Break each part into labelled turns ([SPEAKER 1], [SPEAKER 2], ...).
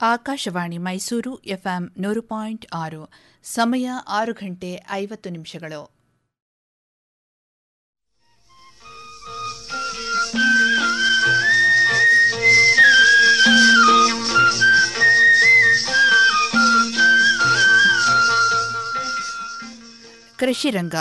[SPEAKER 1] Akashvani Mysuru FM ನೂರು point ಆರು ಸಮಯ ಆರು ಗಂಟೆ ಐವತ್ತು ನಿಮಿಷಗಳು ಕೃಷಿ ರಂಗ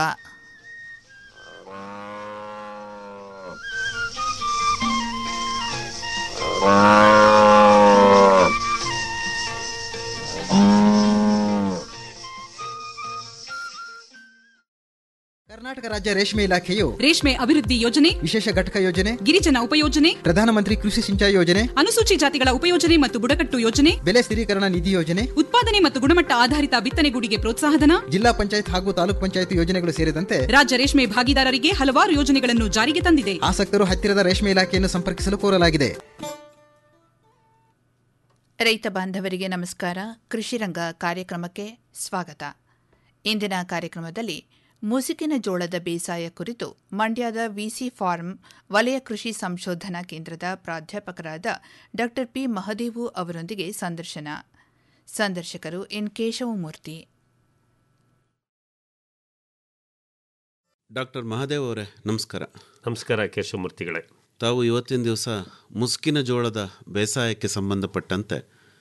[SPEAKER 2] ಕರ್ನಾಟಕ ರಾಜ್ಯ ರೇಷ್ಮೆ ಇಲಾಖೆಯು
[SPEAKER 3] ರೇಷ್ಮೆ ಅಭಿವೃದ್ಧಿ ಯೋಜನೆ
[SPEAKER 2] ವಿಶೇಷ ಘಟಕ ಯೋಜನೆ
[SPEAKER 3] ಗಿರಿಜನ ಉಪಯೋಜನೆ
[SPEAKER 2] ಪ್ರಧಾನಮಂತ್ರಿ ಕೃಷಿ ಸಿಂಚಾಯಿ ಯೋಜನೆ
[SPEAKER 3] ಅನುಸೂಚಿ ಜಾತಿಗಳ ಉಪಯೋಜನೆ ಮತ್ತು ಬುಡಕಟ್ಟು ಯೋಜನೆ
[SPEAKER 2] ಬೆಲೆ ಸ್ಥಿರೀಕರಣ ನಿಧಿ ಯೋಜನೆ
[SPEAKER 3] ಉತ್ಪಾದನೆ ಮತ್ತು ಗುಣಮಟ್ಟ ಆಧಾರಿತ ಬಿತ್ತನೆಗೂಡಿಗೆ ಪ್ರೋತ್ಸಾಹಧನ
[SPEAKER 2] ಜಿಲ್ಲಾ ಪಂಚಾಯತ್ ಹಾಗೂ ತಾಲೂಕ್ ಪಂಚಾಯತ್ ಯೋಜನೆಗಳು ಸೇರಿದಂತೆ
[SPEAKER 3] ರಾಜ್ಯ ರೇಷ್ಮೆ ಭಾಗಿದಾರರಿಗೆ ಹಲವಾರು ಯೋಜನೆಗಳನ್ನು ಜಾರಿಗೆ ತಂದಿದೆ
[SPEAKER 2] ಆಸಕ್ತರು ಹತ್ತಿರದ ರೇಷ್ಮೆ ಇಲಾಖೆಯನ್ನು ಸಂಪರ್ಕಿಸಲು ಕೋರಲಾಗಿದೆ
[SPEAKER 1] ರೈತ ಬಾಂಧವರಿಗೆ ನಮಸ್ಕಾರ ಕೃಷಿ ರಂಗ ಕಾರ್ಯಕ್ರಮಕ್ಕೆ ಸ್ವಾಗತ ಇಂದಿನ ಕಾರ್ಯಕ್ರಮದಲ್ಲಿ ಮುಸುಕಿನ ಜೋಳದ ಬೇಸಾಯ ಕುರಿತು ಮಂಡ್ಯದ ವಿಸಿ ಫಾರ್ಮ್ ವಲಯ ಕೃಷಿ ಸಂಶೋಧನಾ ಕೇಂದ್ರದ ಪ್ರಾಧ್ಯಾಪಕರಾದ ಡಾ ಪಿ ಮಹದೇವು ಅವರೊಂದಿಗೆ ಸಂದರ್ಶನ ಸಂದರ್ಶಕರು ಎನ್ ಕೇಶವಮೂರ್ತಿ
[SPEAKER 4] ಡಾಕ್ಟರ್ ಮಹಾದೇವ್ ಅವರೇ ನಮಸ್ಕಾರ
[SPEAKER 5] ನಮಸ್ಕಾರ ಕೇಶವಮೂರ್ತಿಗಳೇ
[SPEAKER 4] ತಾವು ಇವತ್ತಿನ ದಿವಸ ಮುಸ್ಕಿನ ಜೋಳದ ಬೇಸಾಯಕ್ಕೆ ಸಂಬಂಧಪಟ್ಟಂತೆ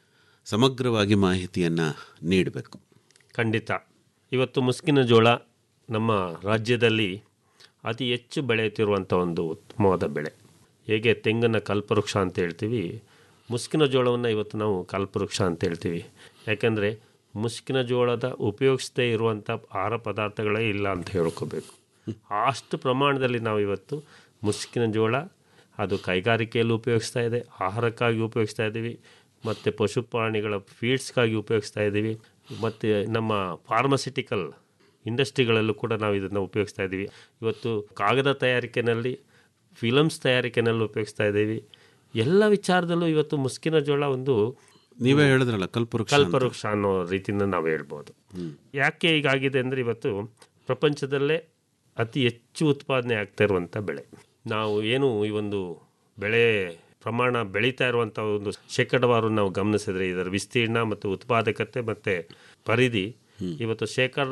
[SPEAKER 4] ಸಮಗ್ರವಾಗಿ ಮಾಹಿತಿಯನ್ನು ನೀಡಬೇಕು
[SPEAKER 5] ಖಂಡಿತ ಇವತ್ತು ಮುಸ್ಕಿನ ಜೋಳ ನಮ್ಮ ರಾಜ್ಯದಲ್ಲಿ ಅತಿ ಹೆಚ್ಚು ಬೆಳೆಯುತ್ತಿರುವಂಥ ಒಂದು ಉತ್ತಮವಾದ ಬೆಳೆ ಹೇಗೆ ತೆಂಗನ್ನು ಕಲ್ಪವೃಕ್ಷ ಅಂತ ಹೇಳ್ತೀವಿ ಮುಸ್ಕಿನ ಜೋಳವನ್ನು ಇವತ್ತು ನಾವು ಕಲ್ಪವೃಕ್ಷ ಅಂತ ಹೇಳ್ತೀವಿ ಯಾಕೆಂದರೆ ಮುಸ್ಕಿನ ಜೋಳದ ಉಪಯೋಗಿಸದೇ ಇರುವಂಥ ಆಹಾರ ಪದಾರ್ಥಗಳೇ ಇಲ್ಲ ಅಂತ ಹೇಳ್ಕೋಬೇಕು ಅಷ್ಟು ಪ್ರಮಾಣದಲ್ಲಿ ನಾವು ಇವತ್ತು ಮುಸ್ಕಿನ ಜೋಳ ಅದು ಕೈಗಾರಿಕೆಯಲ್ಲಿ ಉಪಯೋಗಿಸ್ತಾ ಇದೆ ಆಹಾರಕ್ಕಾಗಿ ಉಪಯೋಗಿಸ್ತಾ ಇದ್ದೀವಿ ಮತ್ತು ಪಶುಪ್ರಾಣಿಗಳ ಫೀಡ್ಸ್ಗಾಗಿ ಉಪಯೋಗಿಸ್ತಾ ಇದ್ದೀವಿ ಮತ್ತು ನಮ್ಮ ಫಾರ್ಮಸಿಟಿಕಲ್ ಇಂಡಸ್ಟ್ರಿಗಳಲ್ಲೂ ಕೂಡ ನಾವು ಇದನ್ನು ಉಪಯೋಗಿಸ್ತಾ ಇದ್ದೀವಿ ಇವತ್ತು ಕಾಗದ ತಯಾರಿಕೆಯಲ್ಲಿ ಫಿಲಮ್ಸ್ ತಯಾರಿಕೆನಲ್ಲಿ ಉಪಯೋಗಿಸ್ತಾ ಇದ್ದೀವಿ ಎಲ್ಲ ವಿಚಾರದಲ್ಲೂ ಇವತ್ತು ಮುಸ್ಕಿನ ಜೋಳ ಒಂದು
[SPEAKER 4] ನೀವೇ ಹೇಳಿದ್ರಲ್ಲ ಕಲ್ಪವೃಕ್ಷ ಅಂತ.
[SPEAKER 5] ಕಲ್ಪವೃಕ್ಷ ಅನ್ನೋ ರೀತಿಯಿಂದ ನಾವು ಹೇಳ್ಬೋದು ಯಾಕೆ ಹೀಗಾಗಿದೆ ಅಂದರೆ ಇವತ್ತು ಪ್ರಪಂಚದಲ್ಲೇ ಅತಿ ಹೆಚ್ಚು ಉತ್ಪಾದನೆ ಆಗ್ತಾ ಇರುವಂಥ ಬೆಳೆ ನಾವು ಏನು ಈ ಒಂದು ಬೆಳೆ ಪ್ರಮಾಣ ಬೆಳೀತಾ ಇರುವಂಥ ಒಂದು ಶೇಕಡವಾರು ನಾವು ಗಮನಿಸಿದ್ರೆ ಇದರ ವಿಸ್ತೀರ್ಣ ಮತ್ತು ಉತ್ಪಾದಕತೆ ಮತ್ತು ಪರಿಧಿ ಇವತ್ತು ಶೇಕಡ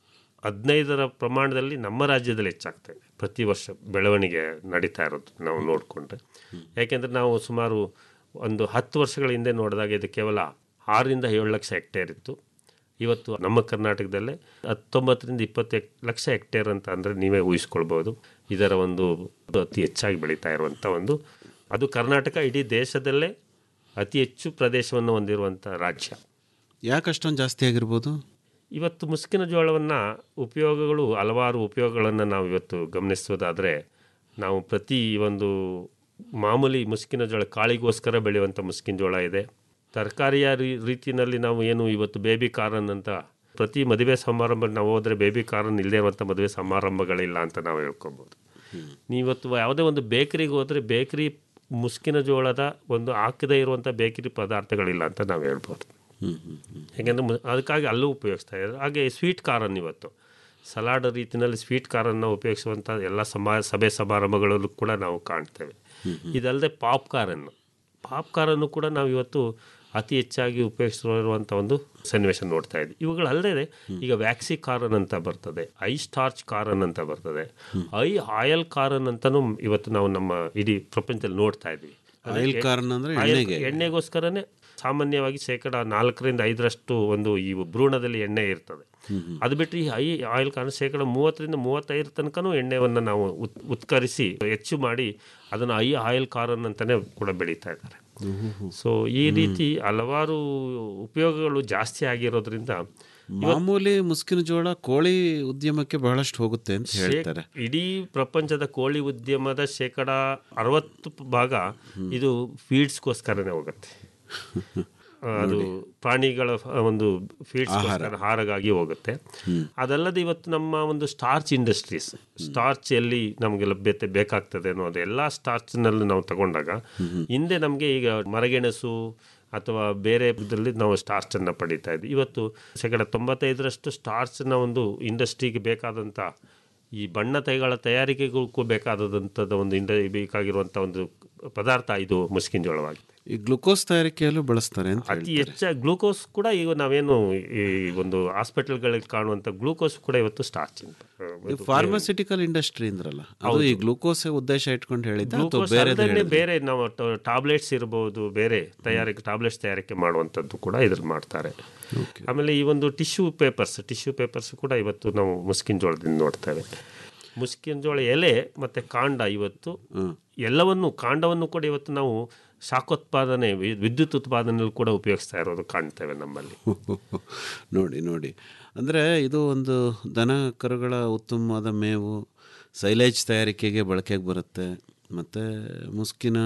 [SPEAKER 5] ಹದಿನೈದರ ಪ್ರಮಾಣದಲ್ಲಿ ನಮ್ಮ ರಾಜ್ಯದಲ್ಲಿ ಹೆಚ್ಚಾಗ್ತಾ ಇದೆ ಪ್ರತಿ ವರ್ಷ ಬೆಳವಣಿಗೆ ನಡೀತಾ ಇರೋದು ನಾವು ನೋಡಿಕೊಂಡ್ರೆ ಯಾಕೆಂದರೆ ನಾವು ಸುಮಾರು ಒಂದು ಹತ್ತು ವರ್ಷಗಳ ಹಿಂದೆ ನೋಡಿದಾಗ ಇದು ಕೇವಲ ಆರರಿಂದ ಏಳು ಲಕ್ಷ ಹೆಕ್ಟೇರ್ ಇತ್ತು ಇವತ್ತು ನಮ್ಮ ಕರ್ನಾಟಕದಲ್ಲೇ ಹತ್ತೊಂಬತ್ತರಿಂದ ಇಪ್ಪತ್ತು ಹೆಕ್- ಲಕ್ಷ ಹೆಕ್ಟೇರ್ ಅಂತ ಅಂದರೆ ನೀವೇ ಊಹಿಸ್ಕೊಳ್ಬೋದು ಇದರ ಒಂದು ಅತಿ ಹೆಚ್ಚಾಗಿ ಬೆಳೀತಾ ಇರುವಂಥ ಒಂದು ಅದು ಕರ್ನಾಟಕ ಇಡೀ ದೇಶದಲ್ಲೇ ಅತಿ ಹೆಚ್ಚು ಪ್ರದೇಶವನ್ನು ಹೊಂದಿರುವಂಥ ರಾಜ್ಯ
[SPEAKER 4] ಯಾಕಷ್ಟೊಂದು ಜಾಸ್ತಿ ಆಗಿರ್ಬೋದು
[SPEAKER 5] ಇವತ್ತು ಮುಸ್ಕಿನ ಜೋಳವನ್ನು ಉಪಯೋಗಗಳು ಹಲವಾರು ಉಪಯೋಗಗಳನ್ನು ನಾವು ಇವತ್ತು ಗಮನಿಸೋದಾದರೆ ನಾವು ಪ್ರತಿ ಒಂದು ಮಾಮೂಲಿ ಮುಸ್ಕಿನ ಜೋಳ ಕಾಳಿಗೋಸ್ಕರ ಬೆಳೆಯುವಂಥ ಮುಸ್ಕಿನ ಜೋಳ ಇದೆ ತರಕಾರಿಯ ರೀ- ರೀತಿಯಲ್ಲಿ ನಾವು ಏನು ಇವತ್ತು ಬೇಬಿ ಕಾರ್ನ್ ಅಂತ ಪ್ರತಿ ಮದುವೆ ಸಮಾರಂಭ ನಾವು ಹೋದರೆ ಬೇಬಿ ಕಾರ್ನ್ ಇಲ್ಲದೆ ಇರುವಂಥ ಮದುವೆ ಸಮಾರಂಭಗಳಿಲ್ಲ ಅಂತ ನಾವು ಹೇಳ್ಕೊಬೋದು ನೀವತ್ತು ಯಾವುದೇ ಒಂದು ಬೇಕರಿಗೆ ಹೋದರೆ ಬೇಕರಿ ಮುಸ್ಕಿನ ಜೋಳದ ಒಂದು ಹಾಕದೇ ಇರುವಂಥ ಬೇಕರಿ ಪದಾರ್ಥಗಳಿಲ್ಲ ಅಂತ ನಾವು ಹೇಳ್ಬೋದು ಯಾಕೆಂದರೆ ಮು- ಅದಕ್ಕಾಗಿ ಅಲ್ಲೂ ಉಪಯೋಗಿಸ್ತಾ ಇದ್ದಾರೆ ಹಾಗೆ ಸ್ವೀಟ್ ಕಾರನ್ನು ಇವತ್ತು ಸಲಾಡ್ ರೀತಿಯಲ್ಲಿ ಸ್ವೀಟ್ ಕಾರನ್ನು ಉಪಯೋಗಿಸುವಂಥ ಎಲ್ಲ ಸಮಾ ಸಭೆ ಸಮಾರಂಭಗಳಲ್ಲೂ ಕೂಡ ನಾವು ಕಾಣ್ತೇವೆ ಇದಲ್ಲದೆ ಪಾಪ್ಕಾರನ್ನು ಪಾಪ್ಕಾರನ್ನು ಕೂಡ ನಾವು ಇವತ್ತು ಅತಿ ಹೆಚ್ಚಾಗಿ ಉಪಯೋಗಿಸಿರುವಂಥ ಒಂದು ಸನ್ನಿವೇಶ ನೋಡ್ತಾ ಇದ್ವಿ ಇವುಗಳಲ್ಲದೆ ಈಗ ವ್ಯಾಕ್ಸಿ ಕಾರನ್ ಅಂತ ಬರ್ತದೆ ಐ ಸ್ಟಾರ್ಚ್ ಕಾರನ್ ಅಂತ ಬರ್ತದೆ ಐ ಆಯಲ್ ಕಾರನ್ ಅಂತಲೂ ಇವತ್ತು ನಾವು ನಮ್ಮ ಇಡೀ ಪ್ರಪಂಚದಲ್ಲಿ ನೋಡ್ತಾ ಇದ್ವಿ
[SPEAKER 4] ಆಯಿಲ್ ಕಾರ್ನ್ ಅಂದರೆ
[SPEAKER 5] ಆಯಿಲ್-
[SPEAKER 4] ಎಣ್ಣೆಗೆ
[SPEAKER 5] ಎಣ್ಣೆಗೋಸ್ಕರನೇ ಸಾಮಾನ್ಯವಾಗಿ ಶೇಕಡ ನಾಲ್ಕರಿಂದ ಐದರಷ್ಟು ಒಂದು ಈ ಭ್ರೂಣದಲ್ಲಿ ಎಣ್ಣೆ ಇರ್ತದೆ ಅದು ಬಿಟ್ಟರೆ ಈ ಐ ಆಯಿಲ್ ಕಾರಣ ಶೇಕಡ ಮೂವತ್ತರಿಂದ ಮೂವತ್ತೈದು ತನಕನೂ ಎಣ್ಣೆಯನ್ನು ನಾವು ಉತ್ ಉತ್ಕರಿಸಿ ಹೆಚ್ಚು ಮಾಡಿ ಅದನ್ನು ಐ ಆಯಿಲ್ ಕಾರನ್ ಅಂತಲೇ ಕೂಡ ಬೆಳೀತಾ ಇದ್ದಾರೆ ಸೊ ಈ ರೀತಿ ಹಲವಾರು ಉಪಯೋಗಗಳು ಜಾಸ್ತಿ ಆಗಿರೋದ್ರಿಂದ
[SPEAKER 4] ಮಾಮೂಲಿ ಮುಸ್ಕಿನ ಜೋಳ ಕೋಳಿ ಉದ್ಯಮಕ್ಕೆ ಬಹಳಷ್ಟು ಹೋಗುತ್ತೆ ಅಂತ ಹೇಳ್ತಾರೆ
[SPEAKER 5] ಶೇಕ್- ಇಡೀ ಪ್ರಪಂಚದ ಕೋಳಿ ಉದ್ಯಮದ ಶೇಕಡ ಅರವತ್ತು ಭಾಗ ಇದು ಫೀಡ್ಸ್ಗೋಸ್ಕರನೇ ಹೋಗುತ್ತೆ ಆ, ಅದು ಪ್ರಾಣಿಗಳ ಫ- ಒಂದು ಫೀಡ್ಸ್ಗೋಸ್ಕರ ಆಹಾರಗಾಗಿ ಹೋಗುತ್ತೆ ಅದಲ್ಲದೆ ಇವತ್ತು ನಮ್ಮ ಒಂದು ಸ್ಟಾರ್ಚ್ ಇಂಡಸ್ಟ್ರೀಸ್ ಸ್ಟಾರ್ಚ್ ಎಲ್ಲಿ ನಮಗೆ ಲಭ್ಯತೆ ಬೇಕಾಗ್ತದೆ ಅನ್ನೋದು ಎಲ್ಲ ಸ್ಟಾರ್ಚ್ನಲ್ಲಿ ನಾವು ತಗೊಂಡಾಗ ಹಿಂದೆ ನಮಗೆ ಈಗ ಮರಗೆಣಸು ಅಥವಾ ಬೇರೆ ಇದರಲ್ಲಿ ನಾವು ಸ್ಟಾರ್ಚನ್ನು ಪಡೀತಾ ಇದ್ವಿ ಇವತ್ತು ಶೇಕಡ ತೊಂಬತ್ತೈದರಷ್ಟು ಸ್ಟಾರ್ಚ್ನ ಒಂದು ಇಂಡಸ್ಟ್ರಿಗೆ ಬೇಕಾದಂಥ ಈ ಬಣ್ಣ ತೈಗಳ ತಯಾರಿಕೆಗೂ ಬೇಕಾದಂಥದ್ದು ಒಂದು ಇಂಡ ಬೇಕಾಗಿರುವಂಥ ಒಂದು ಪದಾರ್ಥ ಇದು ಮುಸ್ಕಿನ ಜೋಳವಾಗಿದೆ
[SPEAKER 4] ಈ ಗ್ಲುಕೋಸ್ ತಯಾರಿಕೆಯಲ್ಲೂ ಬಳಸ್ತಾರೆ ಅಂತ
[SPEAKER 5] ಅತಿ
[SPEAKER 4] ಹೇಳ್ತಾರೆ.
[SPEAKER 5] ಹೆಚ್ಚ ಗ್ಲೂಕೋಸ್ ಕೂಡ ಈಗ ನಾವೇನು ಈ ಒಂದು ಹಾಸ್ಪಿಟಲ್ಗಳಲ್ಲಿ ಕಾಣುವಂಥ ಗ್ಲೂಕೋಸ್ ಕೂಡ ಇವತ್ತು ಸ್ಟಾರ್ಚ್
[SPEAKER 4] ಈ ಫಾರ್ಮಾಸ್ಯೂಟಿಕಲ್ ಇಂಡಸ್ಟ್ರಿ ಅಂದ್ರಲ್ಲ ಅದು ಈ ಗ್ಲೂಕೋಸ್ ಉದ್ದೇಶ ಇಟ್ಕೊಂಡು ಹೇಳಿದ್ದ ಅಥವಾ
[SPEAKER 5] ಗ್ಲೂಕೋಸ್
[SPEAKER 4] ಬೇರೆ
[SPEAKER 5] ಅಲ್ಲದೆ ಬೇರೆ ನಾವು ಟಾಬ್ಲೆಟ್ಸ್ ಇರ್ಬೋದು ಬೇರೆ ತಯಾರಿಕೆ ಟಾಬ್ಲೆಟ್ಸ್ ತಯಾರಿಕೆ ಮಾಡುವಂಥದ್ದು ಕೂಡ ಇದ್ರಲ್ಲಿ ಮಾಡ್ತಾರೆ ಆಮೇಲೆ ಈ ಒಂದು ಟಿಶ್ಯೂ ಪೇಪರ್ಸ್ ಟಿಶ್ಯೂ ಪೇಪರ್ಸ್ ಕೂಡ ಇವತ್ತು ನಾವು ಮುಸ್ಕಿನ ಜೋಳದಿಂದ ನೋಡ್ತೇವೆ ಮುಸ್ಕಿನ ಜೋಳ ಎಲೆ ಮತ್ತು ಕಾಂಡ ಇವತ್ತು ಎಲ್ಲವನ್ನು ಕಾಂಡವನ್ನು ಕೂಡ ಇವತ್ತು ನಾವು ಶಾಖೋತ್ಪಾದನೆ ವಿ- ವಿದ್ಯುತ್ ಉತ್ಪಾದನೆಯಲ್ಲಿ ಕೂಡ ಉಪಯೋಗಿಸ್ತಾ ಇರೋದು ಕಾಣ್ತೇವೆ ನಮ್ಮಲ್ಲಿ
[SPEAKER 4] ನೋಡಿ ನೋಡಿ ಅಂದರೆ ಇದು ಒಂದು ದನ ಕರುಗಳ ಉತ್ತಮವಾದ ಮೇವು ಸೈಲೇಜ್ ತಯಾರಿಕೆಗೆ ಬಳಕೆಗೆ ಬರುತ್ತೆ ಮತ್ತು ಮುಸ್ಕಿನ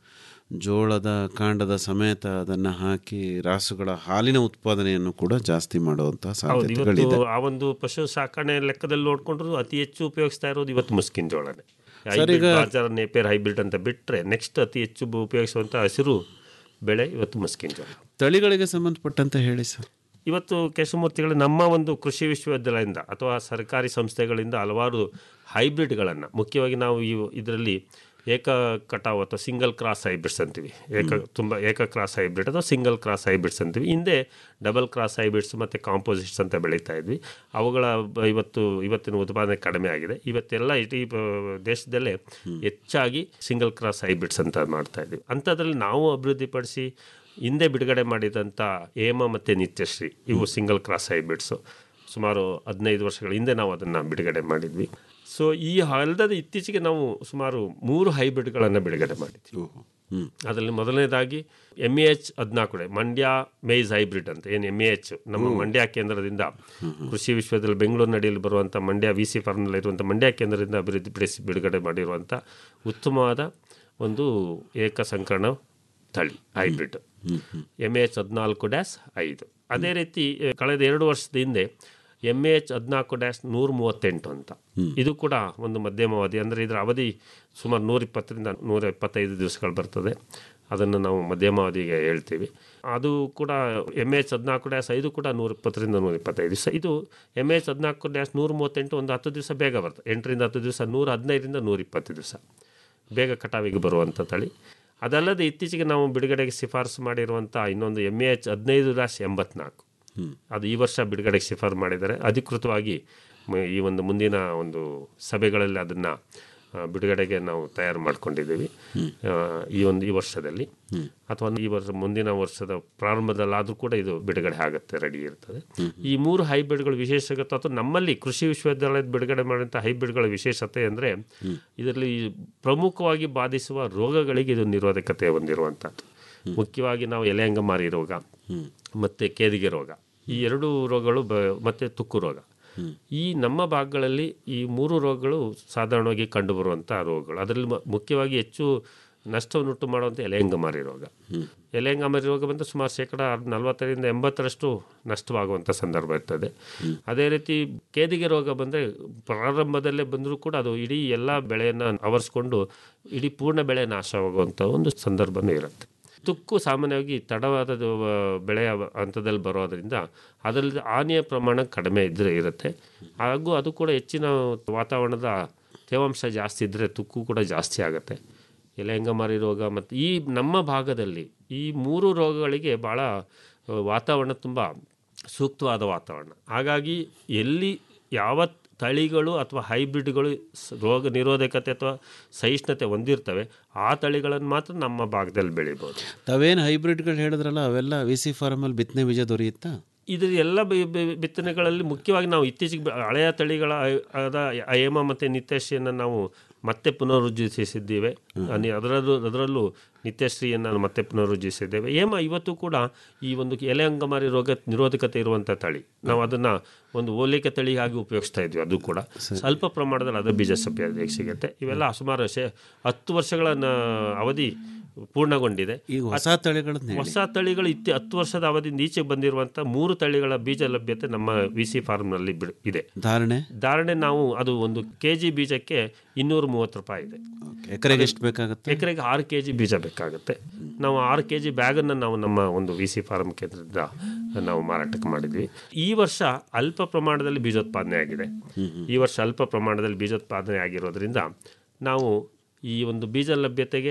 [SPEAKER 4] ಜೋಳದ ಕಾಂಡದ ಸಮೇತ ಅದನ್ನು ಹಾಕಿ ರಾಸುಗಳ ಹಾಲಿನ ಉತ್ಪಾದನೆಯನ್ನು ಕೂಡ ಜಾಸ್ತಿ ಮಾಡುವಂತಹ
[SPEAKER 5] ಹೌದು
[SPEAKER 4] ಸಾಧ್ಯತೆಗಳಿದೆ
[SPEAKER 5] ಇವತ್ತು ಆ ಒಂದು ಪಶು ಸಾಕಣೆ ಲೆಕ್ಕದಲ್ಲಿ ನೋಡ್ಕೊಂಡ್ರು ಅತಿ ಹೆಚ್ಚು ಉಪಯೋಗಿಸ್ತಾ ಇರೋದು ಇವತ್ತು ಮುಸ್ಕಿನ ಜೋಳನೇ ಬಾಜಾರ ನೇಪಿಯರ್ ಹೈಬ್ರಿಡ್ ಅಂತ ಬಿಟ್ಟರೆ ನೆಕ್ಸ್ಟ್ ಅತಿ ಹೆಚ್ಚು ಬ- ಉಪಯೋಗಿಸುವಂಥ ಹಸಿರು ಬೆಳೆ ಇವತ್ತು ಮುಸ್ಕಿನ ಜೋಳ
[SPEAKER 4] ತಳಿಗಳಿಗೆ ಸಂಬಂಧಪಟ್ಟಂತೆ ಹೇಳಿ ಸರ್
[SPEAKER 5] ಇವತ್ತು ಕೇಶವಮೂರ್ತಿಗಳು ನಮ್ಮ ಒಂದು ಕೃಷಿ ವಿಶ್ವವಿದ್ಯಾಲಯದಿಂದ ಅಥವಾ ಸರ್ಕಾರಿ ಸಂಸ್ಥೆಗಳಿಂದ ಹಲವಾರು ಹೈಬ್ರಿಡ್ಗಳನ್ನು ಮುಖ್ಯವಾಗಿ ನಾವು ಈ ಇದರಲ್ಲಿ ಏಕ ಕಟಾವು ಅಥವಾ ಸಿಂಗಲ್ ಕ್ರಾಸ್ ಹೈಬ್ರಿಡ್ಸ್ ಅಂತೀವಿ ಏಕ ತುಂಬ ಏಕ ಕ್ರಾಸ್ ಹೈಬ್ರಿಡ್ ಅಥವಾ ಸಿಂಗಲ್ ಕ್ರಾಸ್ ಹೈಬ್ರಿಡ್ಸ್ ಅಂತೀವಿ ಹಿಂದೆ ಡಬಲ್ ಕ್ರಾಸ್ ಹೈಬ್ರಿಡ್ಸ್ ಮತ್ತು ಕಾಂಪೋಸಿಟ್ಸ್ ಅಂತ ಬೆಳೀತಾ ಇದ್ವಿ ಅವುಗಳ ಬ- ಇವತ್ತು ಇವತ್ತಿನ ಉತ್ಪಾದನೆ ಕಡಿಮೆ ಆಗಿದೆ ಇವತ್ತೆಲ್ಲ ಇಡೀ ಬ- ದೇಶದಲ್ಲೇ ಹೆಚ್ಚಾಗಿ ಸಿಂಗಲ್ ಕ್ರಾಸ್ ಹೈಬ್ರಿಡ್ಸ್ ಅಂತ ಮಾಡ್ತಾ ಇದ್ವಿ ಅಂಥದ್ರಲ್ಲಿ ನಾವು ಅಭಿವೃದ್ಧಿಪಡಿಸಿ ಹಿಂದೆ ಬಿಡುಗಡೆ ಮಾಡಿದಂಥ ಹೇಮ ಮತ್ತು ನಿತ್ಯಶ್ರೀ ಇವು ಸಿಂಗಲ್ ಕ್ರಾಸ್ ಹೈಬ್ರಿಡ್ಸು ಸುಮಾರು ಹದಿನೈದು ವರ್ಷಗಳ ಹಿಂದೆ ನಾವು ಅದನ್ನು ಬಿಡುಗಡೆ ಮಾಡಿದ್ವಿ ಸೊ ಈ ಅಲ್ಲದೆ ಇತ್ತೀಚೆಗೆ ನಾವು ಸುಮಾರು ಮೂರು ಹೈಬ್ರಿಡ್ಗಳನ್ನು ಬಿಡುಗಡೆ ಮಾಡಿದ್ವಿ ಅದರಲ್ಲಿ ಮೊದಲನೇದಾಗಿ ಎಮ್ ಎ ಎಚ್ ಹದಿನಾಲ್ಕು ಮಂಡ್ಯ ಮೇಯ್ಸ್ ಹೈಬ್ರಿಡ್ ಅಂತ ಏನು ಎಮ್ ಎ ಎಚ್ ನಮ್ಮ ಮಂಡ್ಯ ಕೇಂದ್ರದಿಂದ ಕೃಷಿ ವಿಶ್ವದಲ್ಲಿ ಬೆಂಗಳೂರು ನಡಿಯಲ್ಲಿ ಬರುವಂಥ ಮಂಡ್ಯ ವಿ ಸಿ ಫಾರ್ಮ್ನಲ್ಲಿರುವಂಥ ಮಂಡ್ಯ ಕೇಂದ್ರದಿಂದ ಅಭಿವೃದ್ಧಿಪಡಿಸಿ ಬಿಡುಗಡೆ ಮಾಡಿರುವಂಥ ಉತ್ತಮವಾದ ಒಂದು ಏಕಸಂಕರಣ ತಳಿ ಹೈಬ್ರಿಡ್ ಎಮ್ ಎ ಎಚ್ ಹದಿನಾಲ್ಕು ಡ್ಯಾಶ್ ಐದು ಅದೇ ರೀತಿ ಎ, ಕಳೆದ ಎರಡು ವರ್ಷದ ಹಿಂದೆ ಎಮ್ ಎ ಎಚ್ ಹದಿನಾಲ್ಕು ಡ್ಯಾಶ್ ನೂರ ಮೂವತ್ತೆಂಟು ಅಂತ ಇದು ಕೂಡ ಒಂದು ಮಧ್ಯಮ ಅವಧಿ ಅಂದರೆ ಇದರ ಅವಧಿ ಸುಮಾರು ನೂರ ಇಪ್ಪತ್ತರಿಂದ ನೂರ ಇಪ್ಪತ್ತೈದು ದಿವಸಗಳು ಬರ್ತದೆ ಅದನ್ನು ನಾವು ಮಧ್ಯಮಾವಧಿಗೆ ಹೇಳ್ತೀವಿ ಅದು ಕೂಡ ಎಮ್ ಎಚ್ ಹದಿನಾಲ್ಕು ಡ್ಯಾಶ್ ಐದು ಕೂಡ ನೂರ ಇಪ್ಪತ್ತರಿಂದ ನೂರ ಇಪ್ಪತ್ತೈದು ದಿವಸ ಇದು ಎಮ್ ಎಚ್ ಹದಿನಾಲ್ಕು ಡ್ಯಾಶ್ ನೂರ ಮೂವತ್ತೆಂಟು ಒಂದು ಹತ್ತು ದಿವಸ ಬೇಗ ಬರ್ತದೆ ಎಂಟರಿಂದ ಹತ್ತು ದಿವಸ ನೂರ ಹದಿನೈದರಿಂದ ನೂರ ಇಪ್ಪತ್ತು ದಿವಸ ಬೇಗ ಕಟಾವಿಗೆ ಬರುವಂಥ ತಳಿ ಅದಲ್ಲದೆ ಇತ್ತೀಚೆಗೆ ನಾವು ಬಿಡುಗಡೆಗೆ ಶಿಫಾರಸು ಮಾಡಿರುವಂಥ ಇನ್ನೊಂದು ಎಮ್ ಎ ಎಚ್ ಹದಿನೈದು ಡ್ಯಾಶ್ ಎಂಬತ್ನಾಲ್ಕು ಅದು ಈ ವರ್ಷ ಬಿಡುಗಡೆಗೆ ಶಿಫಾರಸು ಮಾಡಿದ್ದಾರೆ ಅಧಿಕೃತವಾಗಿ ಮ- ಈ ಒಂದು ಮುಂದಿನ ಒಂದು ಸಭೆಗಳಲ್ಲಿ ಅದನ್ನು ಬಿಡುಗಡೆಗೆ ನಾವು ತಯಾರು ಮಾಡ್ಕೊಂಡಿದ್ದೀವಿ ಆ, ಈ ಒಂದು ಈ ವರ್ಷದಲ್ಲಿ ಅಥವಾ ಈ ವರ್ಷ ಮುಂದಿನ ವರ್ಷದ ಪ್ರಾರಂಭದಲ್ಲಾದರೂ ಕೂಡ ಇದು ಬಿಡುಗಡೆ ಆಗುತ್ತೆ ರೆಡಿ ಇರ್ತದೆ ಈ ಮೂರು ಹೈಬ್ರಿಡ್ಗಳು ವಿಶೇಷತೆ ಅಥವಾ ನಮ್ಮಲ್ಲಿ ಕೃಷಿ ವಿಶ್ವವಿದ್ಯಾಲಯದ ಬಿಡುಗಡೆ ಮಾಡಿದಂಥ ಹೈಬ್ರಿಡ್ಗಳ ವಿಶೇಷತೆ ಅಂದರೆ ಇದರಲ್ಲಿ ಪ್ರಮುಖವಾಗಿ ಬಾಧಿಸುವ ರೋಗಗಳಿಗೆ ಇದು ನಿರೋಧಕತೆ ಹೊಂದಿರುವಂಥದ್ದು ಮುಖ್ಯವಾಗಿ ನಾವು ಎಲೆ ಅಂಗಮಾರಿ ರೋಗ ಮತ್ತು ಕೇದಿಗೆ ರೋಗ ಈ ಎರಡು ರೋಗಗಳು ಬ ಮತ್ತು ತುಕ್ಕು ರೋಗ ಈ ನಮ್ಮ ಭಾಗಗಳಲ್ಲಿ ಈ ಮೂರು ರೋಗಗಳು ಸಾಧಾರಣವಾಗಿ ಕಂಡುಬರುವಂಥ ರೋಗಗಳು ಅದರಲ್ಲಿ ಮ- ಮುಖ್ಯವಾಗಿ ಹೆಚ್ಚು ನಷ್ಟವನ್ನುಂಟು ಮಾಡುವಂಥ ಎಲೆಂಗಮಾರಿ ರೋಗ ಎಲೆಂಗಮಾರಿ ರೋಗ ಬಂದು ಸುಮಾರು ಶೇಕಡ ನಲವತ್ತರಿಂದ ಎಂಬತ್ತರಷ್ಟು ನಷ್ಟವಾಗುವಂಥ ಸಂದರ್ಭ ಇರ್ತದೆ ಅದೇ ರೀತಿ ಕೇದಿಗೆ ರೋಗ ಬಂದರೆ ಪ್ರಾರಂಭದಲ್ಲೇ ಬಂದರೂ ಕೂಡ ಅದು ಇಡೀ ಎಲ್ಲ ಬೆಳೆಯನ್ನು ಆವರಿಸ್ಕೊಂಡು ಇಡೀ ಪೂರ್ಣ ಬೆಳೆ ನಾಶವಾಗುವಂಥ ಒಂದು ಸಂದರ್ಭನೂ ಇರುತ್ತೆ ತುಕ್ಕು ಸಾಮಾನ್ಯವಾಗಿ ತಡವಾದ ಬೆಳೆಯ ಹಂತದಲ್ಲಿ ಬರೋದರಿಂದ ಅದರಲ್ಲಿ ಹಾನಿಯ ಪ್ರಮಾಣ ಕಡಿಮೆ ಇದ್ದರೆ ಇರುತ್ತೆ ಹಾಗೂ ಅದು ಕೂಡ ಹೆಚ್ಚಿನ ವಾತಾವರಣದ ತೇವಾಂಶ ಜಾಸ್ತಿ ಇದ್ದರೆ ತುಕ್ಕು ಕೂಡ ಜಾಸ್ತಿ ಆಗುತ್ತೆ ಎಲೆ ಅಂಗಮಾರಿ ರೋಗ ಮತ್ತು ಈ ನಮ್ಮ ಭಾಗದಲ್ಲಿ ಈ ಮೂರು ರೋಗಗಳಿಗೆ ಭಾಳ ಆ, ವಾತಾವರಣ ತುಂಬ ಸೂಕ್ತವಾದ ವಾತಾವರಣ ಹಾಗಾಗಿ ಎಲ್ಲಿ ಯಾವ ತಳಿಗಳು ಅಥವಾ ಹೈಬ್ರಿಡ್ಗಳು ಸ್- ರೋಗ ನಿರೋಧಕತೆ ಅಥವಾ ಸಹಿಷ್ಣುತೆ ಹೊಂದಿರ್ತವೆ ಆ ತಳಿಗಳನ್ನು ಮಾತ್ರ ನಮ್ಮ ಭಾಗದಲ್ಲಿ ಬೆಳಿಬೋದು
[SPEAKER 4] ತಾವೇನು ಹೈಬ್ರಿಡ್ಗಳು ಹೇಳಿದ್ರಲ್ಲ ಅವೆಲ್ಲ ವಿ ಸಿ ಫಾರ್ಮಲ್ಲಿ ಬಿತ್ತನೆ ಬೀಜ ದೊರೆಯುತ್ತಾ
[SPEAKER 5] ಇದು ಎಲ್ಲ ಬಿ- ಬಿ- ಬಿತ್ತನೆಗಳಲ್ಲಿ ಮುಖ್ಯವಾಗಿ ನಾವು ಇತ್ತೀಚೆಗೆ ಬೆ- ಹಳೆಯ ತಳಿಗಳ ಅ- ಆದ ಅಯಮ ಮತ್ತು ನಿತ್ಯಶ್ರೀಯನ್ನು ನಾವು ಮತ್ತೆ ಪುನರುಜ್ಜೀವಿಸಿದ್ದೇವೆ ಅನಿ- ಅದರಲ್ಲೂ ಅದರಲ್ಲೂ ನಿತ್ಯಶ್ರೀಯನ್ನು ಮತ್ತೆ ಪುನರುಜ್ಜೀವಿಸಿದ್ದೇವೆ ಹೇಮ ಇವತ್ತು ಕೂಡ ಈ ಒಂದು ಎಲೆ ಅಂಗಮಾರಿ ರೋಗ ನಿರೋಧಕತೆ ಇರುವಂಥ ತಳಿ ನಾವು ಅದನ್ನು ಒಂದು ಓಲೈಕೆ ತಳಿಯಾಗಿ ಉಪಯೋಗಿಸ್ತಾ ಇದ್ವಿ ಅದು ಕೂಡ ಸ್ವಲ್ಪ ಪ್ರಮಾಣದಲ್ಲಿ ಅದು ಬೀಜ ಸಭ್ಯ ಸಿಗುತ್ತೆ ಇವೆಲ್ಲ ಸುಮಾರು ಶೇ ಹತ್ತು ವರ್ಷಗಳ ನ- ಅವಧಿ ಪೂರ್ಣಗೊಂಡಿದೆ
[SPEAKER 4] ಈಗ ಹೊಸ ತಳಿಗಳನ್ನ ಹೇಳಿ.
[SPEAKER 5] ಹೊಸ ತಳಿಗಳು ಇತ್ತಿ ಹತ್ತು ವರ್ಷದ ಅವಧಿಯಿಂದ ಈಚೆಗೆ ಬಂದಿರುವಂಥ ಮೂರು ತಳಿಗಳ ಬೀಜ ಲಭ್ಯತೆ ನಮ್ಮ ವಿ ಸಿ ಫಾರ್ಮ್ನಲ್ಲಿ ಬಿಡ್- ಇದೆ
[SPEAKER 4] ಧಾರಣೆ
[SPEAKER 5] ಧಾರಣೆ ನಾವು ಅದು ಒಂದು ಕೆ ಜಿ ಬೀಜಕ್ಕೆ ಇನ್ನೂರ ಮೂವತ್ತು ರೂಪಾಯಿ ಇದೆ
[SPEAKER 4] ಎಕರೆಗೆ ಎಷ್ಟು ಬೇಕಾಗುತ್ತೆ
[SPEAKER 5] ಎಕರೆಗೆ ಆರು ಕೆ ಜಿ ಬೀಜ ಬೇಕಾಗುತ್ತೆ ನಾವು ಆರು ಕೆ ಜಿ ಬ್ಯಾಗನ್ನು ನಾವು ನಮ್ಮ ಒಂದು ವಿ ಸಿ ಫಾರ್ಮ್ ಕೇಂದ್ರದಿಂದ ನಾವು ಮಾರಾಟಕ್ಕೆ ಮಾಡಿದ್ವಿ ಈ ವರ್ಷ ಅಲ್ಪ ಪ್ರಮಾಣದಲ್ಲಿ ಬೀಜೋತ್ಪಾದನೆ ಆಗಿದೆ ಈ ವರ್ಷ ಅಲ್ಪ ಪ್ರಮಾಣದಲ್ಲಿ ಬೀಜೋತ್ಪಾದನೆ ಆಗಿರೋದ್ರಿಂದ ನಾವು ಈ ಒಂದು ಬೀಜ ಲಭ್ಯತೆಗೆ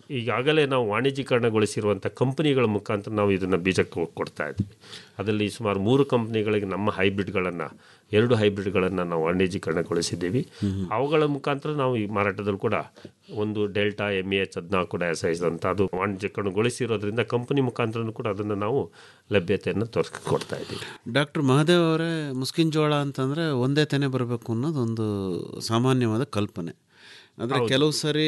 [SPEAKER 5] ಈಗಾಗಲೇ ನಾವು ವಾಣಿಜ್ಯೀಕರಣಗೊಳಿಸಿರುವಂಥ ಕಂಪನಿಗಳ ಮುಖಾಂತರ ನಾವು ಇದನ್ನು ಬೀಜ ಕೊ- ಕೊಡ್ತಾ ಇದ್ದೀವಿ ಅದರಲ್ಲಿ ಸುಮಾರು ಮೂರು ಕಂಪ್ನಿಗಳಿಗೆ ನಮ್ಮ ಹೈಬ್ರಿಡ್ಗಳನ್ನು ಎರಡು ಹೈಬ್ರಿಡ್ಗಳನ್ನು ನಾವು ವಾಣಿಜ್ಯೀಕರಣಗೊಳಿಸಿದ್ದೀವಿ ಅವುಗಳ ಮುಖಾಂತರ ನಾವು ಈ ಮಾರಾಟದಲ್ಲಿ ಕೂಡ ಒಂದು ಡೆಲ್ಟಾ ಎಮ್ ಎಚ್ ಹದಿನಾಲ್ಕು ಡಯಾಸೈಸ್ ಅಂತ ಅದು ವಾಣಿಜ್ಯೀಕರಣಗೊಳಿಸಿರೋದ್ರಿಂದ ಕಂಪನಿ ಮುಖಾಂತರ ಕೂಡ ಅದನ್ನು ನಾವು ಲಭ್ಯತೆಯನ್ನು ತೋರಿಸ್ಕೊಡ್ತಾ ಇದ್ದೀವಿ
[SPEAKER 4] ಡಾಕ್ಟರ್ ಮಹಾದೇವ್ ಅವರೇ ಮುಸ್ಕಿನ ಜೋಳ ಅಂತಂದರೆ ಒಂದೇ ತೆನೆ ಬರಬೇಕು ಅನ್ನೋದೊಂದು ಸಾಮಾನ್ಯವಾದ ಕಲ್ಪನೆ ಆದರೆ ಕೆಲವು ಸರಿ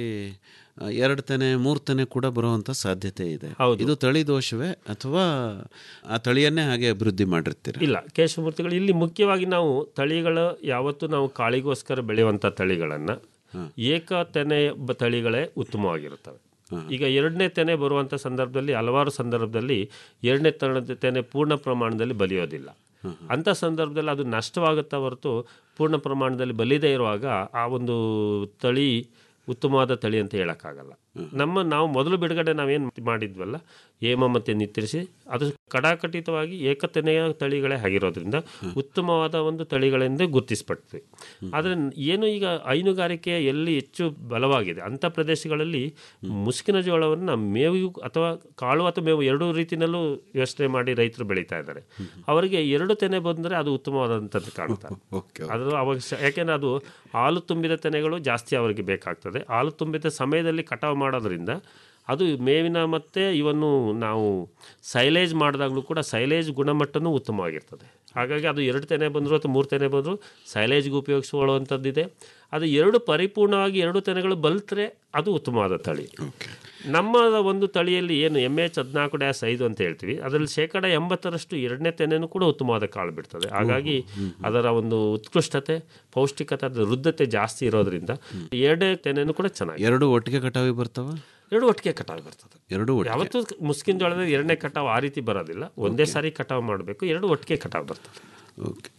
[SPEAKER 4] ಆ, ಎರಡು ತೆನೆ ಮೂರು ತೆನೆ ಕೂಡ ಬರುವಂಥ ಸಾಧ್ಯತೆ ಇದೆ
[SPEAKER 5] ಹೌದು.
[SPEAKER 4] ಇದು ತಳಿ ದೋಷವೇ ಅಥವಾ ಆ ತಳಿಯನ್ನೇ ಹಾಗೆ ಅಭಿವೃದ್ಧಿ ಮಾಡಿರ್ತೀರ
[SPEAKER 5] ಇಲ್ಲ ಕೇಶವಮೂರ್ತಿಗಳು ಇಲ್ಲಿ ಮುಖ್ಯವಾಗಿ ನಾವು ತಳಿಗಳು ಯಾವತ್ತು ನಾವು ಕಾಳಿಗೋಸ್ಕರ ಬೆಳೆಯುವಂಥ ತಳಿಗಳನ್ನು ಏಕ ತೆನೆ ಬ- ತಳಿಗಳೇ ಉತ್ತಮವಾಗಿರುತ್ತವೆ ಈಗ ಎರಡನೇ ತೆನೆ ಬರುವಂಥ ಸಂದರ್ಭದಲ್ಲಿ ಹಲವಾರು ಸಂದರ್ಭದಲ್ಲಿ ಎರಡನೇ ತನದ ತೆನೆ ಪೂರ್ಣ ಪ್ರಮಾಣದಲ್ಲಿ ಬಲಿಯೋದಿಲ್ಲ ಅಂಥ ಸಂದರ್ಭದಲ್ಲಿ ಅದು ನಷ್ಟವಾಗುತ್ತಾ ಹೊರತು ಪೂರ್ಣ ಪ್ರಮಾಣದಲ್ಲಿ ಬಲಿದೇ ಇರುವಾಗ ಆ ಒಂದು ತಳಿ ಉತ್ತಮವಾದ ತಳಿ ಅಂತ ಹೇಳೋಕ್ಕಾಗಲ್ಲ ನಮ್ಮ ನಾವು ಮೊದಲು ಬಿಡುಗಡೆ ನಾವೇನು ಮಾಡಿದ್ವಲ್ಲ ಹೇಮ ಮತ್ತು ನಿತ್ರಿಸಿ ಅದು ಕಡಾಕಟಿತವಾಗಿ ಏಕತೆನೆಯ ತಳಿಗಳೇ ಆಗಿರೋದ್ರಿಂದ ಉತ್ತಮವಾದ ಒಂದು ತಳಿಗಳೆಂದೇ ಗುರುತಿಸ್ಪಡ್ತೀವಿ ಆದರೆ ಏನು ಈಗ ಹೈನುಗಾರಿಕೆ ಎಲ್ಲಿ ಹೆಚ್ಚು ಬಲವಾಗಿದೆ ಅಂಥ ಪ್ರದೇಶಗಳಲ್ಲಿ ಮುಸುಕಿನ ಜೋಳವನ್ನು ಮೇವು ಅಥವಾ ಕಾಳು ಅಥವಾ ಮೇವು ಎರಡೂ ರೀತಿಯಲ್ಲೂ ಯೋಚನೆ ಮಾಡಿ ರೈತರು ಬೆಳೀತಾ ಇದ್ದಾರೆ ಅವರಿಗೆ ಎರಡು ತೆನೆ ಬಂದರೆ ಅದು ಉತ್ತಮವಾದಂಥದ್ದು ಕಾಣ್ತಾರೆ
[SPEAKER 4] ಓಕೆ
[SPEAKER 5] ಅದು ಅವಾಗ ಸ- ಯಾಕೆಂದ್ರೆ ಅದು ಹಾಲು ತುಂಬಿದ ತೆನೆಗಳು ಜಾಸ್ತಿ ಅವರಿಗೆ ಬೇಕಾಗ್ತದೆ ಹಾಲು ತುಂಬಿದ ಸಮಯದಲ್ಲಿ ಕಟಾವು ಮಾಡೋದ್ರಿಂದ ಅದು ಮೇವಿನ ಮತ್ತು ಇವನ್ನು ನಾವು ಸೈಲೇಜ್ ಮಾಡಿದಾಗಲೂ ಕೂಡ ಸೈಲೇಜ್ ಗುಣಮಟ್ಟನೂ ಉತ್ತಮವಾಗಿರ್ತದೆ ಹಾಗಾಗಿ ಅದು ಎರಡು ತೆನೆ ಬಂದರೂ ಅಥವಾ ಮೂರು ತೆನೆ ಬಂದರೂ ಸೈಲೇಜ್ಗೆ ಉಪಯೋಗಿಸಿಕೊಳ್ಳುವಂಥದ್ದಿದೆ ಅದು ಎರಡು ಪರಿಪೂರ್ಣವಾಗಿ ಎರಡು ತೆನೆಗಳು ಬಲ್ತ್ರೆ ಅದು ಉತ್ತಮವಾದ ತಳಿ ನಮ್ಮ ಒಂದು ತಳಿಯಲ್ಲಿ ಏನು ಎಮ್ ಎಚ್ ಹದಿನಾಲ್ಕು ಡ್ಯಾಸ್ ಐದು ಅಂತ ಹೇಳ್ತೀವಿ ಅದರಲ್ಲಿ ಶೇಕಡ ಎಂಬತ್ತರಷ್ಟು ಎರಡನೇ ತೆನೆನೂ ಕೂಡ ಉತ್ತಮವಾದ ಕಾಳು ಬಿಡ್ತದೆ ಹಾಗಾಗಿ ಅದರ ಒಂದು ಉತ್ಕೃಷ್ಟತೆ ಪೌಷ್ಟಿಕತೆ ಅದರ ವೃದ್ಧತೆ ಜಾಸ್ತಿ ಇರೋದ್ರಿಂದ ಎರಡನೇ ತೆನೆನೂ ಕೂಡ ಚೆನ್ನಾಗಿ
[SPEAKER 4] ಎರಡು ಒಟ್ಟಿಗೆ ಕಟಾವಿ ಬರ್ತಾವ
[SPEAKER 5] ಎರಡು ಒಟ್ಟಿಗೆ ಕಟಾವು ಬರ್ತದೆ
[SPEAKER 4] ಎರಡು ಒಟ್ಟಿಗೆ
[SPEAKER 5] ಯಾವತ್ತೂ ಮುಸ್ಕಿನ ಜೋಳದ ಎರಡನೇ ಕಟಾವು ಆ ರೀತಿ ಬರೋದಿಲ್ಲ ಒಂದೇ ಸಾರಿ ಕಟಾವು ಮಾಡಬೇಕು ಎರಡು ಒಟ್ಟಿಗೆ ಕಟಾವು ಬರ್ತದೆ
[SPEAKER 4] ಓಕೆ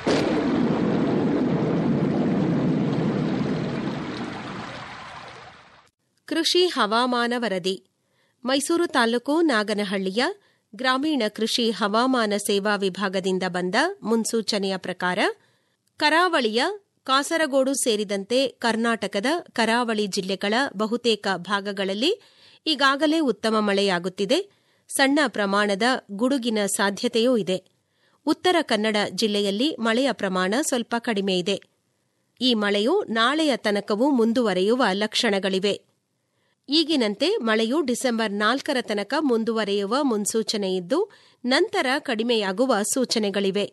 [SPEAKER 6] ಕೃಷಿ ಹವಾಮಾನ ವರದಿ ಮೈಸೂರು ತಾಲೂಕು ನಾಗನಹಳ್ಳಿಯ ಗ್ರಾಮೀಣ ಕೃಷಿ ಹವಾಮಾನ ಸೇವಾ ವಿಭಾಗದಿಂದ ಬಂದ ಮುನ್ಸೂಚನೆಯ ಪ್ರಕಾರ ಕರಾವಳಿಯ ಕಾಸರಗೋಡು ಸೇರಿದಂತೆ ಕರ್ನಾಟಕದ ಕರಾವಳಿ ಜಿಲ್ಲೆಗಳ ಬಹುತೇಕ ಭಾಗಗಳಲ್ಲಿ ಈಗಾಗಲೇ ಉತ್ತಮ ಮಳೆಯಾಗುತ್ತಿದೆ ಸಣ್ಣ ಪ್ರಮಾಣದ ಗುಡುಗಿನ ಸಾಧ್ಯತೆಯೂ ಇದೆ ಉತ್ತರ ಕನ್ನಡ ಜಿಲ್ಲೆಯಲ್ಲಿ ಮಳೆಯ ಪ್ರಮಾಣ ಸ್ವಲ್ಪ ಕಡಿಮೆ ಇದೆ ಈ ಮಳೆಯು ನಾಳೆಯ ತನಕವೂ ಮುಂದುವರೆಯುವ ಲಕ್ಷಣಗಳಿವೆ ಈಗಿನಂತೆ ಮಳೆಯು ಡಿಸೆಂಬರ್ ನಾಲ್ಕರ ತನಕ ಮುಂದುವರೆಯುವ ಮುನ್ಸೂಚನೆಯಿದ್ದು ನಂತರ ಕಡಿಮೆಯಾಗುವ ಸೂಚನೆಗಳಿವೆ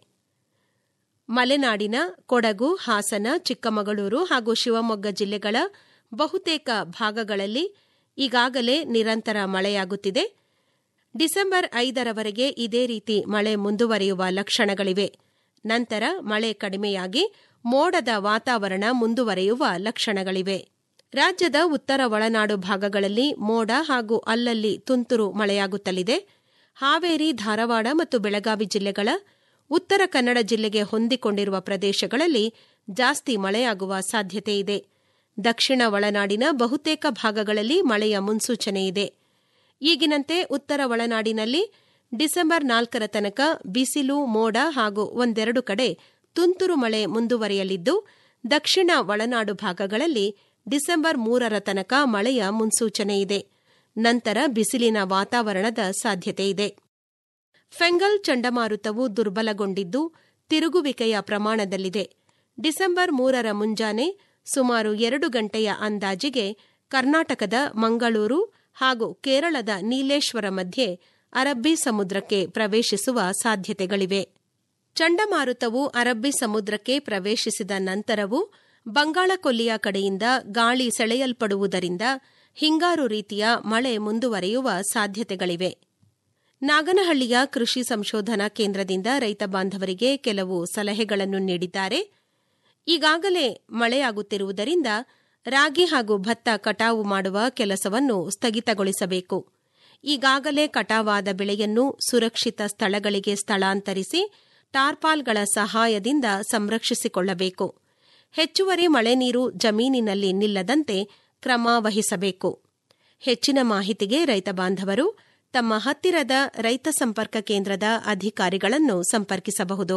[SPEAKER 6] ಮಲೆನಾಡಿನ ಕೊಡಗು ಹಾಸನ ಚಿಕ್ಕಮಗಳೂರು ಹಾಗೂ ಶಿವಮೊಗ್ಗ ಜಿಲ್ಲೆಗಳ ಬಹುತೇಕ ಭಾಗಗಳಲ್ಲಿ ಈಗಾಗಲೇ ನಿರಂತರ ಮಳೆಯಾಗುತ್ತಿದೆ ಡಿಸೆಂಬರ್ ಐದರವರೆಗೆ ಇದೇ ರೀತಿ ಮಳೆ ಮುಂದುವರಿಯುವ ಲಕ್ಷಣಗಳಿವೆ ನಂತರ ಮಳೆ ಕಡಿಮೆಯಾಗಿ ಮೋಡದ ವಾತಾವರಣ ಮುಂದುವರೆಯುವ ಲಕ್ಷಣಗಳಿವೆ ರಾಜ್ಯದ ಉತ್ತರ ಒಳನಾಡು ಭಾಗಗಳಲ್ಲಿ ಮೋಡ ಹಾಗೂ ಅಲ್ಲಲ್ಲಿ ತುಂತುರು ಮಳೆಯಾಗುತ್ತಲಿದೆ ಹಾವೇರಿ ಧಾರವಾಡ ಮತ್ತು ಬೆಳಗಾವಿ ಜಿಲ್ಲೆಗಳ ಉತ್ತರ ಕನ್ನಡ ಜಿಲ್ಲೆಗೆ ಹೊಂದಿಕೊಂಡಿರುವ ಪ್ರದೇಶಗಳಲ್ಲಿ ಜಾಸ್ತಿ ಮಳೆಯಾಗುವ ಸಾಧ್ಯತೆಯಿದೆ ದಕ್ಷಿಣ ಒಳನಾಡಿನ ಬಹುತೇಕ ಭಾಗಗಳಲ್ಲಿ ಮಳೆಯ ಮುನ್ಸೂಚನೆ ಇದೆ ಈಗಿನಂತೆ ಉತ್ತರ ಒಳನಾಡಿನಲ್ಲಿ ಡಿಸೆಂಬರ್ ನಾಲ್ಕರ ತನಕ ಬಿಸಿಲು ಮೋಡ ಹಾಗೂ ಒಂದೆರಡು ಕಡೆ ತುಂತುರು ಮಳೆ ಮುಂದುವರಿಯಲಿದ್ದು ದಕ್ಷಿಣ ಒಳನಾಡು ಭಾಗಗಳಲ್ಲಿ ಡಿಸೆಂಬರ್ ಮೂರರ ತನಕ ಮಳೆಯ ಮುನ್ಸೂಚನೆ ಇದೆ ನಂತರ ಬಿಸಿಲಿನ ವಾತಾವರಣದ ಸಾಧ್ಯತೆಯಿದೆ ಫೆಂಗಲ್ ಚಂಡಮಾರುತವು ದುರ್ಬಲಗೊಂಡಿದ್ದು ತಿರುಗುವಿಕೆಯ ಪ್ರಮಾಣದಲ್ಲಿದೆ ಡಿಸೆಂಬರ್ ಮೂರರ ಮುಂಜಾನೆ ಸುಮಾರು ಎರಡು ಗಂಟೆಯ ಅಂದಾಜಿಗೆ ಕರ್ನಾಟಕದ ಮಂಗಳೂರು ಹಾಗೂ ಕೇರಳದ ನೀಲೇಶ್ವರ ಮಧ್ಯೆ ಅರಬ್ಬಿ ಸಮುದ್ರಕ್ಕೆ ಪ್ರವೇಶಿಸುವ ಸಾಧ್ಯತೆಗಳಿವೆ ಚಂಡಮಾರುತವು ಅರಬ್ಬಿ ಸಮುದ್ರಕ್ಕೆ ಪ್ರವೇಶಿಸಿದ ನಂತರವೂ ಬಂಗಾಳಕೊಲ್ಲಿಯ ಕಡೆಯಿಂದ ಗಾಳಿ ಸೆಳೆಯಲ್ಪಡುವುದರಿಂದ ಹಿಂಗಾರು ರೀತಿಯ ಮಳೆ ಮುಂದುವರೆಯುವ ಸಾಧ್ಯತೆಗಳಿವೆ ನಾಗನಹಳ್ಳಿಯ ಕೃಷಿ ಸಂಶೋಧನಾ ಕೇಂದ್ರದಿಂದ ರೈತ ಬಾಂಧವರಿಗೆ ಕೆಲವು ಸಲಹೆಗಳನ್ನು ನೀಡಿದ್ದಾರೆ ಈಗಾಗಲೇ ಮಳೆಯಾಗುತ್ತಿರುವುದರಿಂದ ರಾಗಿ ಹಾಗೂ ಭತ್ತ ಕಟಾವು ಮಾಡುವ ಕೆಲಸವನ್ನು ಸ್ಥಗಿತಗೊಳಿಸಬೇಕು ಈಗಾಗಲೇ ಕಟಾವಾದ ಬೆಳೆಯನ್ನು ಸುರಕ್ಷಿತ ಸ್ಥಳಗಳಿಗೆ ಸ್ಥಳಾಂತರಿಸಿ ಟಾರ್ಪಾಲ್ಗಳ ಸಹಾಯದಿಂದ ಸಂರಕ್ಷಿಸಿಕೊಳ್ಳಬೇಕು ಹೆಚ್ಚುವರಿ ಮಳೆ ನೀರು ಜಮೀನಿನಲ್ಲಿ ನಿಲ್ಲದಂತೆ ಕ್ರಮ ವಹಿಸಬೇಕು ಹೆಚ್ಚಿನ ಮಾಹಿತಿಗೆ ರೈತ ಬಾಂಧವರು ತಮ್ಮ ಹತ್ತಿರದ ರೈತ ಸಂಪರ್ಕ ಕೇಂದ್ರದ ಅಧಿಕಾರಿಗಳನ್ನು ಸಂಪರ್ಕಿಸಬಹುದು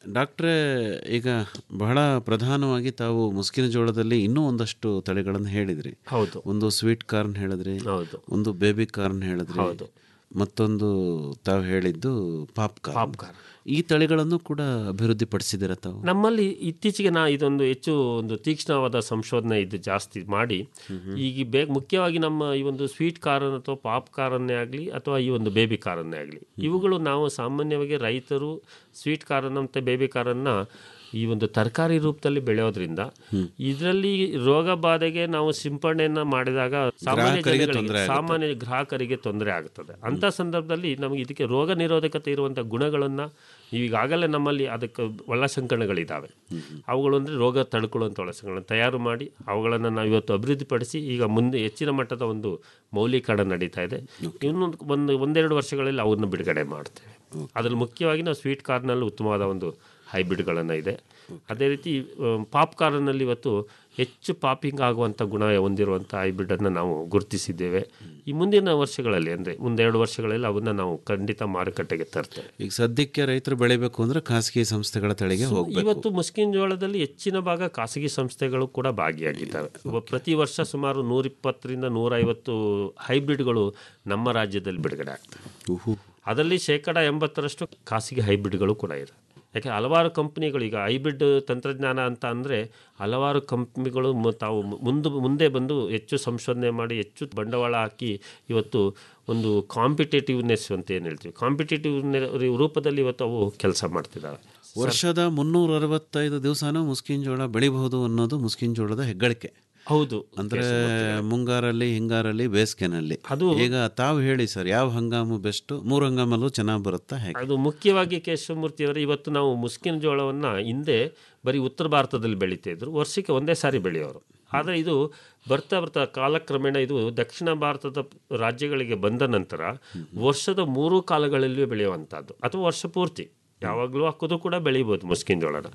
[SPEAKER 4] ಡಾಕ್ಟ್ರೇ ಈಗ ಬಹಳ ಪ್ರಧಾನವಾಗಿ ತಾವು ಮುಸ್ಕಿನ ಜೋಳದಲ್ಲಿ ಇನ್ನೂ ಒಂದಷ್ಟು ತಳಿಗಳನ್ನು ಹೇಳಿದ್ರಿ
[SPEAKER 5] ಹೌದು
[SPEAKER 4] ಒಂದು ಸ್ವೀಟ್ ಕಾರ್ನ್ ಹೇಳಿದ್ರಿ
[SPEAKER 5] ಹೌದು
[SPEAKER 4] ಒಂದು ಬೇಬಿ ಕಾರ್ನ್ ಹೇಳಿದ್ರಿ
[SPEAKER 5] ಹೌದು.
[SPEAKER 4] ಮತ್ತೊಂದು ತಾವು ಹೇಳಿದ್ದು ಪಾಪ್ಕಾರ್ನ್
[SPEAKER 5] ಪಾಪ್ಕಾರ್ನ್.
[SPEAKER 4] ಈ ತಳಿಗಳನ್ನು ಕೂಡ ಅಭಿವೃದ್ಧಿ ಪಡಿಸಿದಿರ ತಾವು
[SPEAKER 5] ನಮ್ಮಲ್ಲಿ ಇತ್ತೀಚೆಗೆ ನಾ ಇದೊಂದು ಹೆಚ್ಚು ಒಂದು ತೀಕ್ಷ್ಣವಾದ ಸಂಶೋಧನೆ ಇದು ಜಾಸ್ತಿ ಮಾಡಿ ಈಗ ಬೇ ಮುಖ್ಯವಾಗಿ ನಮ್ಮ ಈ ಒಂದು ಸ್ವೀಟ್ ಕಾರನ್ ಅಥವಾ ಪಾಪ್ ಕಾರನ್ನೇ ಆಗಲಿ ಅಥವಾ ಈ ಒಂದು ಬೇಬಿ ಕಾರನ್ನೇ ಆಗಲಿ ಇವುಗಳು ನಾವು ಸಾಮಾನ್ಯವಾಗಿ ರೈತರು ಸ್ವೀಟ್ ಕಾರನ್ ಮತ್ತು ಬೇಬಿ ಕಾರನ್ನ ಈ ಒಂದು ತರಕಾರಿ ರೂಪದಲ್ಲಿ ಬೆಳೆಯೋದ್ರಿಂದ ಇದರಲ್ಲಿ ರೋಗ ಬಾಧೆಗೆ ನಾವು ಸಿಂಪಡಣೆಯನ್ನ ಮಾಡಿದಾಗ ಸಾಮಾನ್ಯ
[SPEAKER 4] ಗ್ರಾಹಕರಿಗೆ
[SPEAKER 5] ಜನಗಳಿಗೆ,
[SPEAKER 4] ತೊಂದರೆ ಆಗುತ್ತೆ.
[SPEAKER 5] ಸಾಮಾನ್ಯ ಗ್ರಾಹಕರಿಗೆ ತೊಂದರೆ ಆಗುತ್ತದೆ ಅಂಥ ಸಂದರ್ಭದಲ್ಲಿ ನಮಗೆ ಇದಕ್ಕೆ ರೋಗ ನಿರೋಧಕತೆ ಇರುವಂಥ ಗುಣಗಳನ್ನು ಈಗಾಗಲೇ ನಮ್ಮಲ್ಲಿ ಅದಕ್ಕೆ ಒಳಸಂಕರಣಗಳಿದ್ದಾವೆ ಅವುಗಳು ಅಂದರೆ ರೋಗ ತಡ್ಕೊಳ್ಳುವಂಥ ಒಳಸಂಕರಣ ತಯಾರು ಮಾಡಿ ಅವುಗಳನ್ನು ನಾವು ಇವತ್ತು ಅಭಿವೃದ್ಧಿಪಡಿಸಿ ಈಗ ಮುಂದೆ ಹೆಚ್ಚಿನ ಮಟ್ಟದ ಒಂದು ಮೌಲ್ಯೀಕರಣ ನಡೀತಾ ಇದೆ ಇನ್ನೊಂದು ಒಂದು ಒಂದೆರಡು ವರ್ಷಗಳಲ್ಲಿ ಅವನ್ನ ಬಿಡುಗಡೆ ಮಾಡ್ತೇವೆ ಅದರಲ್ಲಿ ಮುಖ್ಯವಾಗಿ ನಾವು ಸ್ವೀಟ್ ಕಾರ್ನಲ್ಲಿ ಉತ್ತಮವಾದ ಒಂದು ಹೈಬ್ರಿಡ್ಗಳನ್ನು ಇದೆ ಅದೇ ರೀತಿ ಪಾಪ್ ಕಾರ್ನಲ್ಲಿ ಇವತ್ತು ಹೆಚ್ಚು ಪಾಪಿಂಗ್ ಆಗುವಂಥ ಗುಣ ಹೊಂದಿರುವಂಥ ಹೈಬ್ರಿಡನ್ನು ನಾವು ಗುರುತಿಸಿದ್ದೇವೆ ಈ ಮುಂದಿನ ವರ್ಷಗಳಲ್ಲಿ ಅಂದರೆ ಮುಂದೆರಡು ವರ್ಷಗಳಲ್ಲಿ ಅವನ್ನ ನಾವು ಖಂಡಿತ ಮಾರುಕಟ್ಟೆಗೆ ತರ್ತೇವೆ
[SPEAKER 4] ಈಗ ಸದ್ಯಕ್ಕೆ ರೈತರು ಬೆಳಿಬೇಕು ಅಂದ್ರೆ ಖಾಸಗಿ ಸಂಸ್ಥೆಗಳ ತಳಿಗೆ ಹೋಗ್ಬೇಕು
[SPEAKER 5] ಇವತ್ತು ಮುಸ್ಕಿನ್ ಜೋಳದಲ್ಲಿ ಹೆಚ್ಚಿನ ಭಾಗ ಖಾಸಗಿ ಸಂಸ್ಥೆಗಳು ಕೂಡ ಭಾಗಿಯಾಗಿದ್ದಾವೆ ಇವ- ಪ್ರತಿ ವರ್ಷ ಸುಮಾರು ನೂರಿಪ್ಪತ್ತರಿಂದ ನೂರೈವತ್ತು ಹೈಬ್ರಿಡ್ಗಳು ನಮ್ಮ ರಾಜ್ಯದಲ್ಲಿ ಬಿಡುಗಡೆ ಆಗ್ತವೆ
[SPEAKER 4] ಉಹು.
[SPEAKER 5] ಅದರಲ್ಲಿ ಶೇಕಡ ಎಂಬತ್ತರಷ್ಟು ಖಾಸಗಿ ಹೈಬ್ರಿಡ್ಗಳು ಕೂಡ ಇದೆ ಯಾಕೆ ಹಲವಾರು ಕಂಪ್ನಿಗಳು ಈಗ ಹೈಬ್ರಿಡ್ ತಂತ್ರಜ್ಞಾನ ಅಂತ ಅಂದರೆ ಹಲವಾರು ಕಂಪ್ನಿಗಳು ಮ- ತಾವು ಮುಂದೆ ಮುಂದೆ ಬಂದು ಹೆಚ್ಚು ಸಂಶೋಧನೆ ಮಾಡಿ ಹೆಚ್ಚು ಬಂಡವಾಳ ಹಾಕಿ ಇವತ್ತು ಒಂದು ಕಾಂಪಿಟೇಟಿವ್ನೆಸ್ ಅಂತ ಏನು ಹೇಳ್ತೀವಿ ಕಾಂಪಿಟೇಟಿವ್ ರೂಪದಲ್ಲಿ ಇವತ್ತು ಅವು ಕೆಲಸ ಮಾಡ್ತಿದ್ದಾವೆ
[SPEAKER 4] ವರ್ಷದ ಮುನ್ನೂರ ಅರವತ್ತೈದು ದಿವಸನೂ ಮುಸ್ಕಿನ್ ಜೋಳ ಬೆಳಿಬಹುದು ಅನ್ನೋದು ಮುಸ್ಕಿನ್ ಜೋಳದ ಹೆಗ್ಗಳಿಕೆ
[SPEAKER 5] ಹೌದು
[SPEAKER 4] ಅಂದ್ರೆ ಮುಂಗಾರಲ್ಲಿ ಹಿಂಗಾರಲ್ಲಿ ಬೇಸಿಗೆನಲ್ಲಿ
[SPEAKER 5] ಅದು
[SPEAKER 4] ಈಗ ತಾವು ಹೇಳಿ ಸರ್ ಯಾವ ಹಂಗಾಮು ಬೆಸ್ಟ್ ಮೂರು ಹಂಗಾಮಲ್ಲೂ ಚೆನ್ನಾಗಿ ಬರುತ್ತಾ ಹೇಗೆ
[SPEAKER 5] ಅದು ಮುಖ್ಯವಾಗಿ ಕೇಶವಮೂರ್ತಿ ಅವರೇ ಇವತ್ತು ನಾವು ಮುಸ್ಕಿನ ಜೋಳವನ್ನು ಹಿಂದೆ ಬರೀ ಉತ್ತರ ಭಾರತದಲ್ಲಿ ಬೆಳೀತಾ ಇದ್ರು ವರ್ಷಕ್ಕೆ ಒಂದೇ ಸಾರಿ ಬೆಳೆಯೋರು ಆದರೆ ಇದು ಬರ್ತಾ ಬರ್ತಾ ಕಾಲಕ್ರಮೇಣ ಇದು ದಕ್ಷಿಣ ಭಾರತದ ರಾಜ್ಯಗಳಿಗೆ ಬಂದ ನಂತರ ವರ್ಷದ ಮೂರು ಕಾಲಗಳಲ್ಲಿಯೂ ಬೆಳೆಯುವಂಥದ್ದು ಅಥವಾ ವರ್ಷ ಪೂರ್ತಿ ಯಾವಾಗಲೂ ಹಾಕೋದು ಕೂಡ ಬೆಳಿಬೋದು ಮುಸ್ಕಿನ ಜೋಳನ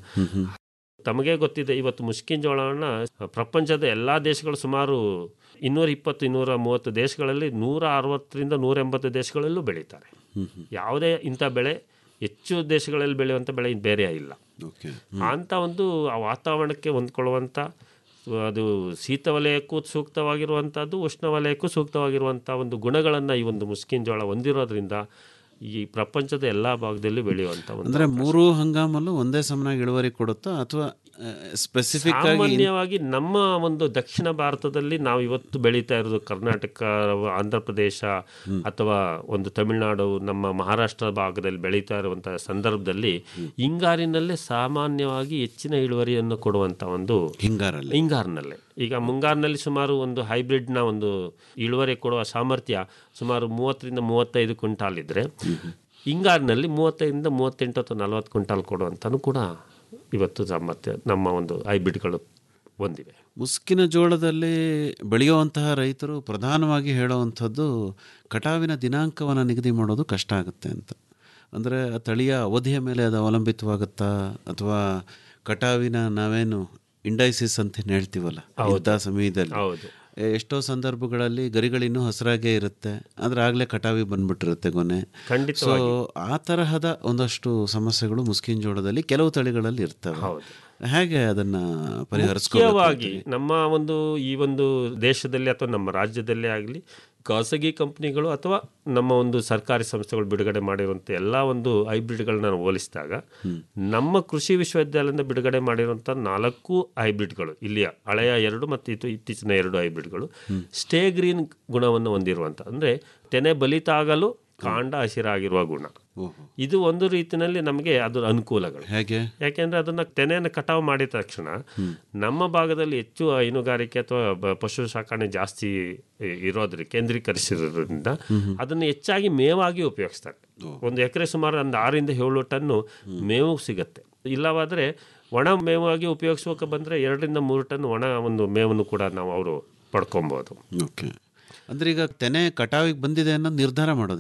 [SPEAKER 5] ತಮಗೆ ಗೊತ್ತಿದೆ ಇವತ್ತು ಮುಸ್ಕಿನ್ ಜೋಳವನ್ನು ಪ್ರಪಂಚದ ಎಲ್ಲ ದೇಶಗಳು ಸುಮಾರು ಇನ್ನೂರ ಇಪ್ಪತ್ತು ಇನ್ನೂರ ಮೂವತ್ತು ದೇಶಗಳಲ್ಲಿ ನೂರ ಅರವತ್ತರಿಂದ ನೂರ ಎಂಬತ್ತು ದೇಶಗಳಲ್ಲೂ ಬೆಳೀತಾರೆ ಯಾವುದೇ ಇಂಥ ಬೆಳೆ ಹೆಚ್ಚು ದೇಶಗಳಲ್ಲಿ ಬೆಳೆಯುವಂಥ ಬೆಳೆ ಇನ್ನು ಬೇರೆ ಇಲ್ಲ
[SPEAKER 4] ಓಕೆ
[SPEAKER 5] ಅಂಥ ಒಂದು ಆ ವಾತಾವರಣಕ್ಕೆ ಹೊಂದ್ಕೊಳ್ಳುವಂಥ ಅದು ಶೀತ ವಲಯಕ್ಕೂ ಸೂಕ್ತವಾಗಿರುವಂಥದ್ದು ಉಷ್ಣ ವಲಯಕ್ಕೂ ಸೂಕ್ತವಾಗಿರುವಂಥ ಒಂದು ಗುಣಗಳನ್ನು ಈ ಒಂದು ಮುಸ್ಕಿನ್ ಜೋಳ ಹೊಂದಿರೋದ್ರಿಂದ ಈ ಪ್ರಪಂಚದ ಎಲ್ಲ ಭಾಗದಲ್ಲಿ ಬೆಳೆಯುವಂಥ ಒಂದು
[SPEAKER 4] ಅಂದ್ರೆ ಮೂರು ಹಂಗಾಮಲ್ಲೂ ಒಂದೇ ಸಮನಾಗಿ ಇಳುವರಿ ಕೊಡುತ್ತಾ ಅಥವಾ ಸ್ಪೆಸಿಫಿಕ್ ಆಗಿ
[SPEAKER 5] ಸಾಮಾನ್ಯವಾಗಿ ನಮ್ಮ ಒಂದು ದಕ್ಷಿಣ ಭಾರತದಲ್ಲಿ ನಾವು ಇವತ್ತು ಬೆಳೀತಾ ಇರೋದು ಕರ್ನಾಟಕ ಆಂಧ್ರ ಪ್ರದೇಶ ಅಥವಾ ಒಂದು ತಮಿಳುನಾಡು ನಮ್ಮ ಮಹಾರಾಷ್ಟ್ರ ಭಾಗದಲ್ಲಿ ಬೆಳೀತಾ ಇರುವಂತಹ ಸಂದರ್ಭದಲ್ಲಿ ಹಿಂಗಾರಿನಲ್ಲೇ ಸಾಮಾನ್ಯವಾಗಿ ಹೆಚ್ಚಿನ ಇಳುವರಿಯನ್ನು ಕೊಡುವಂತ ಒಂದು
[SPEAKER 4] ಹಿಂಗಾರಲ್ಲಿ
[SPEAKER 5] ಹಿಂಗಾರಿನಲ್ಲೇ ಈಗ ಮುಂಗಾರಿನಲ್ಲಿ ಸುಮಾರು ಒಂದು ಹೈಬ್ರಿಡ್ನ ಒಂದು ಇಳುವರಿ ಕೊಡುವ ಸಾಮರ್ಥ್ಯ ಸುಮಾರು ಮೂವತ್ತರಿಂದ ಮೂವತ್ತೈದು ಕ್ವಿಂಟಾಲ್ ಇದ್ದರೆ ಹಿಂಗಾರಿನಲ್ಲಿ ಮೂವತ್ತೈದರಿಂದ ಮೂವತ್ತೆಂಟು ಅಥವಾ ನಲವತ್ತು ಕ್ವಿಂಟಾಲ್ ಕೊಡುವಂತನೂ ಕೂಡ ಇವತ್ತು ಸಾಮರ್ಥ್ಯ ನಮ್ಮ ಒಂದು ಹೈಬ್ರಿಡ್ಗಳು ಹೊಂದಿವೆ
[SPEAKER 4] ಮುಸ್ಕಿನ ಜೋಳದಲ್ಲಿ ಬೆಳೆಯುವಂತಹ ರೈತರು ಪ್ರಧಾನವಾಗಿ ಹೇಳುವಂಥದ್ದು ಕಟಾವಿನ ದಿನಾಂಕವನ್ನು ನಿಗದಿ ಮಾಡೋದು ಕಷ್ಟ ಆಗುತ್ತೆ ಅಂತ ಅಂದರೆ ಆ ತಳಿಯ ಅವಧಿಯ ಮೇಲೆ ಅದು ಅವಲಂಬಿತವಾಗುತ್ತಾ ಅಥವಾ ಕಟಾವಿನ ನಾವೇನು ಇಂಡೈಸಿಸ್ ಅಂತ ಏನ್ ಹೇಳ್ತೀವಲ್ಲ ಇಂಥ ಸಮಯದಲ್ಲಿ
[SPEAKER 5] ಹೌದು
[SPEAKER 4] ಎ- ಎಷ್ಟೋ ಸಂದರ್ಭಗಳಲ್ಲಿ ಗರಿಗಳಿನ್ನೂ ಹಸಿರಾಗೇ ಇರುತ್ತೆ ಆದರೆ ಆಗಲೇ ಕಟಾವಿ ಬಂದ್ಬಿಟ್ಟಿರುತ್ತೆ ಗೊನೆ ಸೊ
[SPEAKER 5] ಖಂಡಿತವಾಗಿ
[SPEAKER 4] ಆ ತರಹದ ಒಂದಷ್ಟು ಸಮಸ್ಯೆಗಳು ಮುಸ್ಕಿನ್ ಜೋಳದಲ್ಲಿ ಕೆಲವು ತಳಿಗಳಲ್ಲಿ ಇರ್ತವೆ
[SPEAKER 5] ಹೌದು.
[SPEAKER 4] ಹೇಗೆ ಅದನ್ನ ಪರಿಹರಿಸ್ಕೋಬೇಕು
[SPEAKER 5] ಮುಖ್ಯವಾಗಿ ನಮ್ಮ ಒಂದು ಈ ಒಂದು ದೇಶದಲ್ಲಿ ಅಥವಾ ನಮ್ಮ ರಾಜ್ಯದಲ್ಲೇ ಆಗಲಿ ಖಾಸಗಿ ಕಂಪ್ನಿಗಳು ಅಥವಾ ನಮ್ಮ ಒಂದು ಸರ್ಕಾರಿ ಸಂಸ್ಥೆಗಳು ಬಿಡುಗಡೆ ಮಾಡಿರುವಂಥ ಎಲ್ಲ ಒಂದು ಹೈಬ್ರಿಡ್ಗಳನ್ನ ನಾವು ಹೋಲಿಸಿದಾಗ ನಮ್ಮ ಕೃಷಿ ವಿಶ್ವವಿದ್ಯಾಲಯದಿಂದ ಬಿಡುಗಡೆ ಮಾಡಿರುವಂಥ ನಾಲ್ಕು ಹೈಬ್ರಿಡ್ಗಳು ಇಲ್ಲಿಯ ಹಳೆಯ ಎರಡು ಮತ್ತು ಇದು ಇತ್ತೀಚಿನ ಎರಡು ಹೈಬ್ರಿಡ್ಗಳು ಸ್ಟೇ ಗ್ರೀನ್ ಗುಣವನ್ನು ಹೊಂದಿರುವಂಥ ಅಂದರೆ ತೆನೆ ಬಲಿತಾಗಲು ಕಾಂಡ ಹಸಿರಾಗಿರುವ ಗುಣ
[SPEAKER 4] ಓಹೋ
[SPEAKER 5] ಇದು ಒಂದು ರೀತಿಯಲ್ಲಿ ನಮಗೆ ಅದರ ಅನುಕೂಲಗಳು
[SPEAKER 4] ಹೇಗೆ
[SPEAKER 5] ಯಾಕೆಂದ್ರೆ ಅದನ್ನ ತೆನೆಯನ್ನು ಕಟಾವು ಮಾಡಿದ ತಕ್ಷಣ ನಮ್ಮ ಭಾಗದಲ್ಲಿ ಹೆಚ್ಚು ಹೈನುಗಾರಿಕೆ ಅಥವಾ ಬ- ಪಶು ಸಾಕಣೆ ಜಾಸ್ತಿ ಇ- ಇರೋದ್ರಿಂದ ಕೇಂದ್ರೀಕರಿಸಿರೋದ್ರಿಂದ ಅದನ್ನು ಹೆಚ್ಚಾಗಿ ಮೇವಾಗಿ ಉಪಯೋಗಿಸ್ತಾರೆ ಒಂದು ಎಕರೆ ಸುಮಾರು ಒಂದು ಆರರಿಂದ ಏಳು ಟನ್ನು ಮೇವು ಸಿಗತ್ತೆ ಇಲ್ಲವಾದರೆ ಒಣ ಮೇವಾಗಿ ಉಪಯೋಗಿಸೋಕೆ ಬಂದರೆ ಎರಡರಿಂದ ಮೂರು ಟನ್ ಒಣ ಒಂದು ಮೇವನ್ನು ಕೂಡ ನಾವು ಅವರು ಪಡ್ಕೊಬೋದು
[SPEAKER 4] ಓಕೆ ಅಂದ್ರೆ ಈಗ ತೆನೆ ಕಟಾವಿಗೆ ಬಂದಿದೆ ಅನ್ನೋದು ನಿರ್ಧಾರ ಮಾಡೋದು ಹೇಗೆ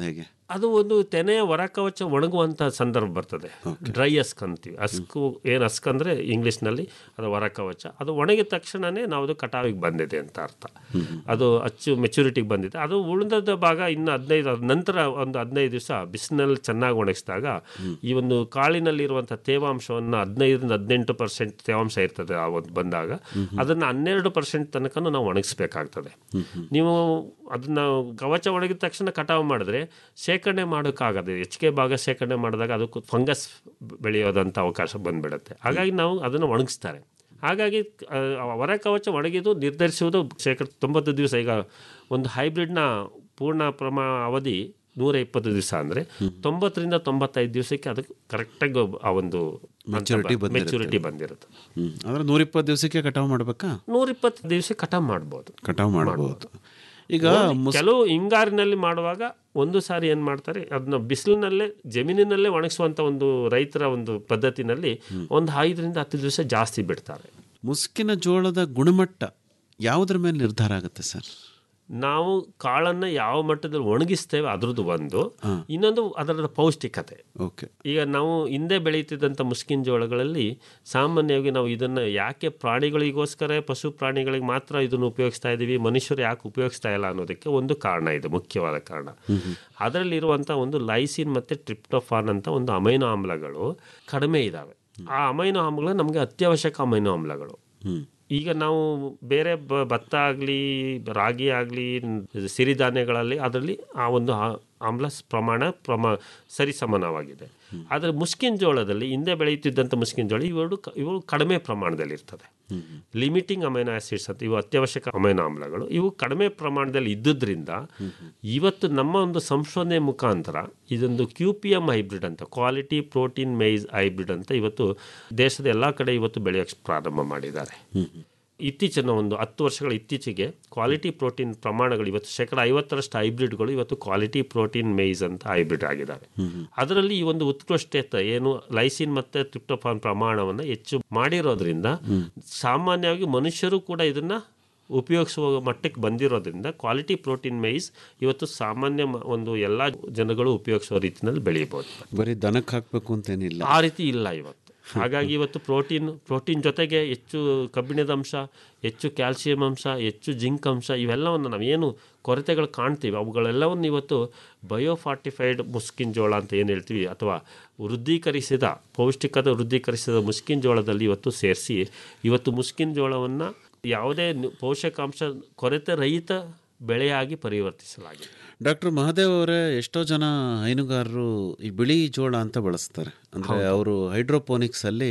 [SPEAKER 5] ಅದು ಒಂದು ತೆನೆಯ ಹೊರಕವಚ ಒಣಗುವಂಥ ಸಂದರ್ಭ ಬರ್ತದೆ ಡ್ರೈ ಅಸ್ಕ್ ಅಂತೀವಿ ಅಸ್ಕು ಏನು ಅಸ್ಕ್ ಅಂದರೆ ಇಂಗ್ಲೀಷ್ನಲ್ಲಿ ಅದು ಹೊರಕವಚ ಅದು ಒಣಗಿದ ತಕ್ಷಣವೇ ನಾವು ಅದು ಕಟಾವಿಗೆ ಬಂದಿದೆ ಅಂತ ಅರ್ಥ ಅದು ಅಚ್ಚು ಮೆಚುರಿಟಿಗೆ ಬಂದಿದೆ ಅದು ಉಳಿದ ಭಾಗ ಇನ್ನು ಹದಿನೈದು ಅದ್ ನಂತರ ಒಂದು ಹದಿನೈದು ದಿವಸ ಬಿಸಿನಲ್ಲಿ ಚೆನ್ನಾಗಿ ಒಣಗಿಸಿದಾಗ ಈ ಒಂದು ಕಾಳಿನಲ್ಲಿರುವಂಥ ತೇವಾಂಶವನ್ನು ಹದಿನೈದರಿಂದ ಹದಿನೆಂಟು ಪರ್ಸೆಂಟ್ ತೇವಾಂಶ ಇರ್ತದೆ ಆ ಒಂದು ಬಂದಾಗ ಅದನ್ನು ಹನ್ನೆರಡು ಪರ್ಸೆಂಟ್ ತನಕ ನಾವು ಒಣಗಿಸ್ಬೇಕಾಗ್ತದೆ ನೀವು ಅದನ್ನ ಕವಚ ಒಣಗಿದ ತಕ್ಷಣ ಕಟಾವು ಮಾಡಿದ್ರೆ ಶೇಖರಣೆ ಮಾಡೋಕ್ಕಾಗದೆ ಹೆಚ್ಚಿಗೆ ಭಾಗ ಶೇಖರಣೆ ಮಾಡಿದಾಗ ಅದಕ್ಕೆ ಫಂಗಸ್ ಬೆಳೆಯೋದಂಥ ಅವಕಾಶ ಬಂದ್ಬಿಡುತ್ತೆ ಹಾಗಾಗಿ ನಾವು ಅದನ್ನು ಒಣಗಿಸ್ತಾರೆ ಹಾಗಾಗಿ ಆ, ಹೊರ ಕವಚ ಒಣಗಿದು ನಿರ್ಧರಿಸುವುದು ಶೇಕಡ ತೊಂಬತ್ತು ದಿವಸ ಈಗ ಒಂದು ಹೈಬ್ರಿಡ್ನ ಪೂರ್ಣ ಪ್ರಮಾಣ ಅವಧಿ ನೂರ ಇಪ್ಪತ್ತು ದಿವಸ ಅಂದರೆ ತೊಂಬತ್ತರಿಂದ ತೊಂಬತ್ತೈದು ದಿವಸಕ್ಕೆ ಅದಕ್ಕೆ ಕರೆಕ್ಟಾಗಿ ಆ ಒಂದು
[SPEAKER 4] Maturity ಬಂದಿರುತ್ತೆ.
[SPEAKER 5] ಮೆಚುರಿಟಿ ಬಂದಿರುತ್ತೆ
[SPEAKER 4] ಹ್ಮ್ ಅಂದ್ರೆ ನೂರಿಪ್ಪತ್ತು ದಿವಸಕ್ಕೆ ಕಟಾವು ಮಾಡ್ಬೇಕಾ
[SPEAKER 5] ನೂರಿಪ್ಪತ್ತು ದಿವಸ ಕಟಾವು ಮಾಡ್ಬೋದು
[SPEAKER 4] ಕಟಾವು ಮಾಡಬಹುದು ಈಗ ಮುಸ್-
[SPEAKER 5] ಕೆಲವು ಹಿಂಗಾರಿನಲ್ಲಿ ಮಾಡುವಾಗ ಒಂದು ಸಾರಿ ಏನು ಮಾಡ್ತಾರೆ ಅದನ್ನ ಬಿಸಿಲಿನಲ್ಲೇ ಜಮೀನಿನಲ್ಲೇ ಒಣಗಿಸುವಂಥ ಒಂದು ರೈತರ ಒಂದು ಪದ್ಧತಿನಲ್ಲಿ ಒಂದು ಐದರಿಂದ ಹತ್ತು ದಿವಸ ಜಾಸ್ತಿ ಬಿಡ್ತಾರೆ
[SPEAKER 4] ಮುಸ್ಕಿನ ಜೋಳದ ಗುಣಮಟ್ಟ ಯಾವುದ್ರ ಮೇಲೆ ನಿರ್ಧಾರ ಆಗುತ್ತೆ ಸರ್
[SPEAKER 5] ನಾವು ಕಾಳನ್ನು ಯಾವ ಮಟ್ಟದಲ್ಲಿ ಒಣಗಿಸ್ತೇವೆ ಅದ್ರದ್ದು ಒಂದು ಇನ್ನೊಂದು ಅದರ ಪೌಷ್ಟಿಕತೆ
[SPEAKER 4] ಓಕೆ
[SPEAKER 5] ಈಗ ನಾವು ಹಿಂದೆ ಬೆಳೀತಿದ್ದಂಥ ಮುಸ್ಕಿನ ಜೋಳಗಳಲ್ಲಿ ಸಾಮಾನ್ಯವಾಗಿ ನಾವು ಇದನ್ನು ಯಾಕೆ ಪ್ರಾಣಿಗಳಿಗೋಸ್ಕರ ಪಶು ಪ್ರಾಣಿಗಳಿಗೆ ಮಾತ್ರ ಇದನ್ನು ಉಪಯೋಗಿಸ್ತಾ ಇದ್ದೀವಿ ಮನುಷ್ಯರು ಯಾಕೆ ಉಪಯೋಗಿಸ್ತಾ ಇಲ್ಲ ಅನ್ನೋದಕ್ಕೆ ಒಂದು ಕಾರಣ ಇದೆ ಮುಖ್ಯವಾದ ಕಾರಣ ಅದರಲ್ಲಿರುವಂಥ ಒಂದು ಲೈಸಿನ್ ಮತ್ತು ಟ್ರಿಪ್ಟೋಫಾನ್ ಅಂತ ಒಂದು ಅಮೈನೋ ಆಮ್ಲಗಳು ಕಡಿಮೆ ಇದ್ದಾವೆ ಆ ಅಮೈನೋ ಆಮ್ಲಗಳು ನಮಗೆ ಅತ್ಯವಶ್ಯಕ ಅಮೈನೋ ಆಮ್ಲಗಳು ಈಗ ನಾವು ಬೇರೆ ಬ ಭತ್ತ ಆಗಲಿ ರಾಗಿ ಆಗಲಿ ಸಿರಿಧಾನ್ಯಗಳಲ್ಲಿ ಅದರಲ್ಲಿ ಆ ಒಂದು ಆ- ಆಮ್ಲ ಸ್- ಪ್ರಮಾಣ ಪ್ರಮಾ ಸರಿಸಮಾನವಾಗಿದೆ ಆದರೆ ಮುಸ್ಕಿನ ಜೋಳದಲ್ಲಿ ಹಿಂದೆ ಬೆಳೆಯುತ್ತಿದ್ದಂಥ ಮುಸ್ಕಿನ ಜೋಳ ಇವೆರಡು ಕ- ಇವು ಕಡಿಮೆ ಪ್ರಮಾಣದಲ್ಲಿ ಇರ್ತದೆ ಲಿಮಿಟಿಂಗ್ ಅಮೈನೋ ಆಸಿಡ್ಸ್ ಅಂತ ಇವು ಅತ್ಯವಶ್ಯಕ ಅಮೈನೋ ಆಮ್ಲಗಳು ಇವು ಕಡಿಮೆ ಪ್ರಮಾಣದಲ್ಲಿ ಇದ್ದುದರಿಂದ ಇವತ್ತು ನಮ್ಮ ಒಂದು ಸಂಶೋಧನೆ ಮುಖಾಂತರ ಇದೊಂದು ಕ್ಯೂ ಪಿ ಎಮ್ ಹೈಬ್ರಿಡ್ ಅಂತ ಕ್ವಾಲಿಟಿ ಪ್ರೋಟೀನ್ ಮೈಸ್ ಹೈಬ್ರಿಡ್ ಅಂತ ಇವತ್ತು ದೇಶದ ಎಲ್ಲ ಕಡೆ ಇವತ್ತು ಬೆಳೆಯೋಕ್ಕೆ ಪ್ರಾರಂಭ ಮಾಡಿದ್ದಾರೆ ಇತ್ತೀಚಿನ ಒಂದು ಹತ್ತು ವರ್ಷಗಳ ಇತ್ತೀಚೆಗೆ ಕ್ವಾಲಿಟಿ ಪ್ರೋಟೀನ್ ಪ್ರಮಾಣಗಳು ಇವತ್ತು ಶೇಕಡ ಐವತ್ತರಷ್ಟು ಹೈಬ್ರಿಡ್ಗಳು ಇವತ್ತು ಕ್ವಾಲಿಟಿ ಪ್ರೋಟೀನ್ ಮೇಯ್ಸ್ ಅಂತ ಹೈಬ್ರಿಡ್ ಆಗಿದ್ದಾವೆ ಅದರಲ್ಲಿ ಈ ಒಂದು ಉತ್ಕೃಷ್ಟತೆ ಏನು ಲೈಸಿನ್ ಮತ್ತು ಟ್ರಿಪ್ಟೋಫಾನ್ ಪ್ರಮಾಣವನ್ನು ಹೆಚ್ಚು ಮಾಡಿರೋದ್ರಿಂದ ಸಾಮಾನ್ಯವಾಗಿ ಮನುಷ್ಯರು ಕೂಡ ಇದನ್ನ ಉಪಯೋಗಿಸುವ ಮಟ್ಟಕ್ಕೆ ಬಂದಿರೋದ್ರಿಂದ ಕ್ವಾಲಿಟಿ ಪ್ರೋಟೀನ್ ಮೇಯ್ಸ್ ಇವತ್ತು ಸಾಮಾನ್ಯ ಮ- ಒಂದು ಎಲ್ಲ ಜನಗಳು ಉಪಯೋಗಿಸುವ ರೀತಿಯಲ್ಲಿ ಬೆಳೀಬೋದು
[SPEAKER 4] ಬರೀ ದನಕ್ಕೆ ಹಾಕಬೇಕು ಅಂತೇನಿಲ್ಲ
[SPEAKER 5] ಆ ರೀತಿ ಇಲ್ಲ ಇವತ್ತು ಹಾಗಾಗಿ ಇವತ್ತು ಪ್ರೋಟೀನ್ ಪ್ರೋಟೀನ್ ಜೊತೆಗೆ ಹೆಚ್ಚು ಕಬ್ಬಿಣದ ಅಂಶ ಹೆಚ್ಚು ಕ್ಯಾಲ್ಸಿಯಂ ಅಂಶ ಹೆಚ್ಚು ಜಿಂಕ್ ಅಂಶ ಇವೆಲ್ಲವನ್ನು ನಾವೇನು ಕೊರತೆಗಳು ಕಾಣ್ತೀವಿ ಅವುಗಳೆಲ್ಲವನ್ನು ಇವತ್ತು ಬಯೋಫಾರ್ಟಿಫೈಡ್ ಮುಸ್ಕಿನ್ ಜೋಳ ಅಂತ ಏನು ಹೇಳ್ತೀವಿ ಅಥವಾ ವೃದ್ಧೀಕರಿಸಿದ ಪೌಷ್ಟಿಕದ ವೃದ್ಧೀಕರಿಸಿದ ಮುಸ್ಕಿನ್ ಜೋಳದಲ್ಲಿ ಇವತ್ತು ಸೇರಿಸಿ ಇವತ್ತು ಮುಸ್ಕಿನ್ ಜೋಳವನ್ನು ಯಾವುದೇ ನು- ಪೋಷಕಾಂಶ ಕೊರತೆ ರಹಿತ ಬೆಳೆಯಾಗಿ ಪರಿವರ್ತಿಸಲಾಗಿದೆ
[SPEAKER 4] ಡಾಕ್ಟರ್ ಮಹದೇವ್ ಅವರೇ ಎಷ್ಟೋ ಜನ ಹೈನುಗಾರರು ಈ ಬಿಳಿ ಜೋಳ ಅಂತ ಬಳಸ್ತಾರೆ ಅಂದರೆ ಅವರು ಹೈಡ್ರೋಪೋನಿಕ್ಸ್ ಅಲ್ಲಿ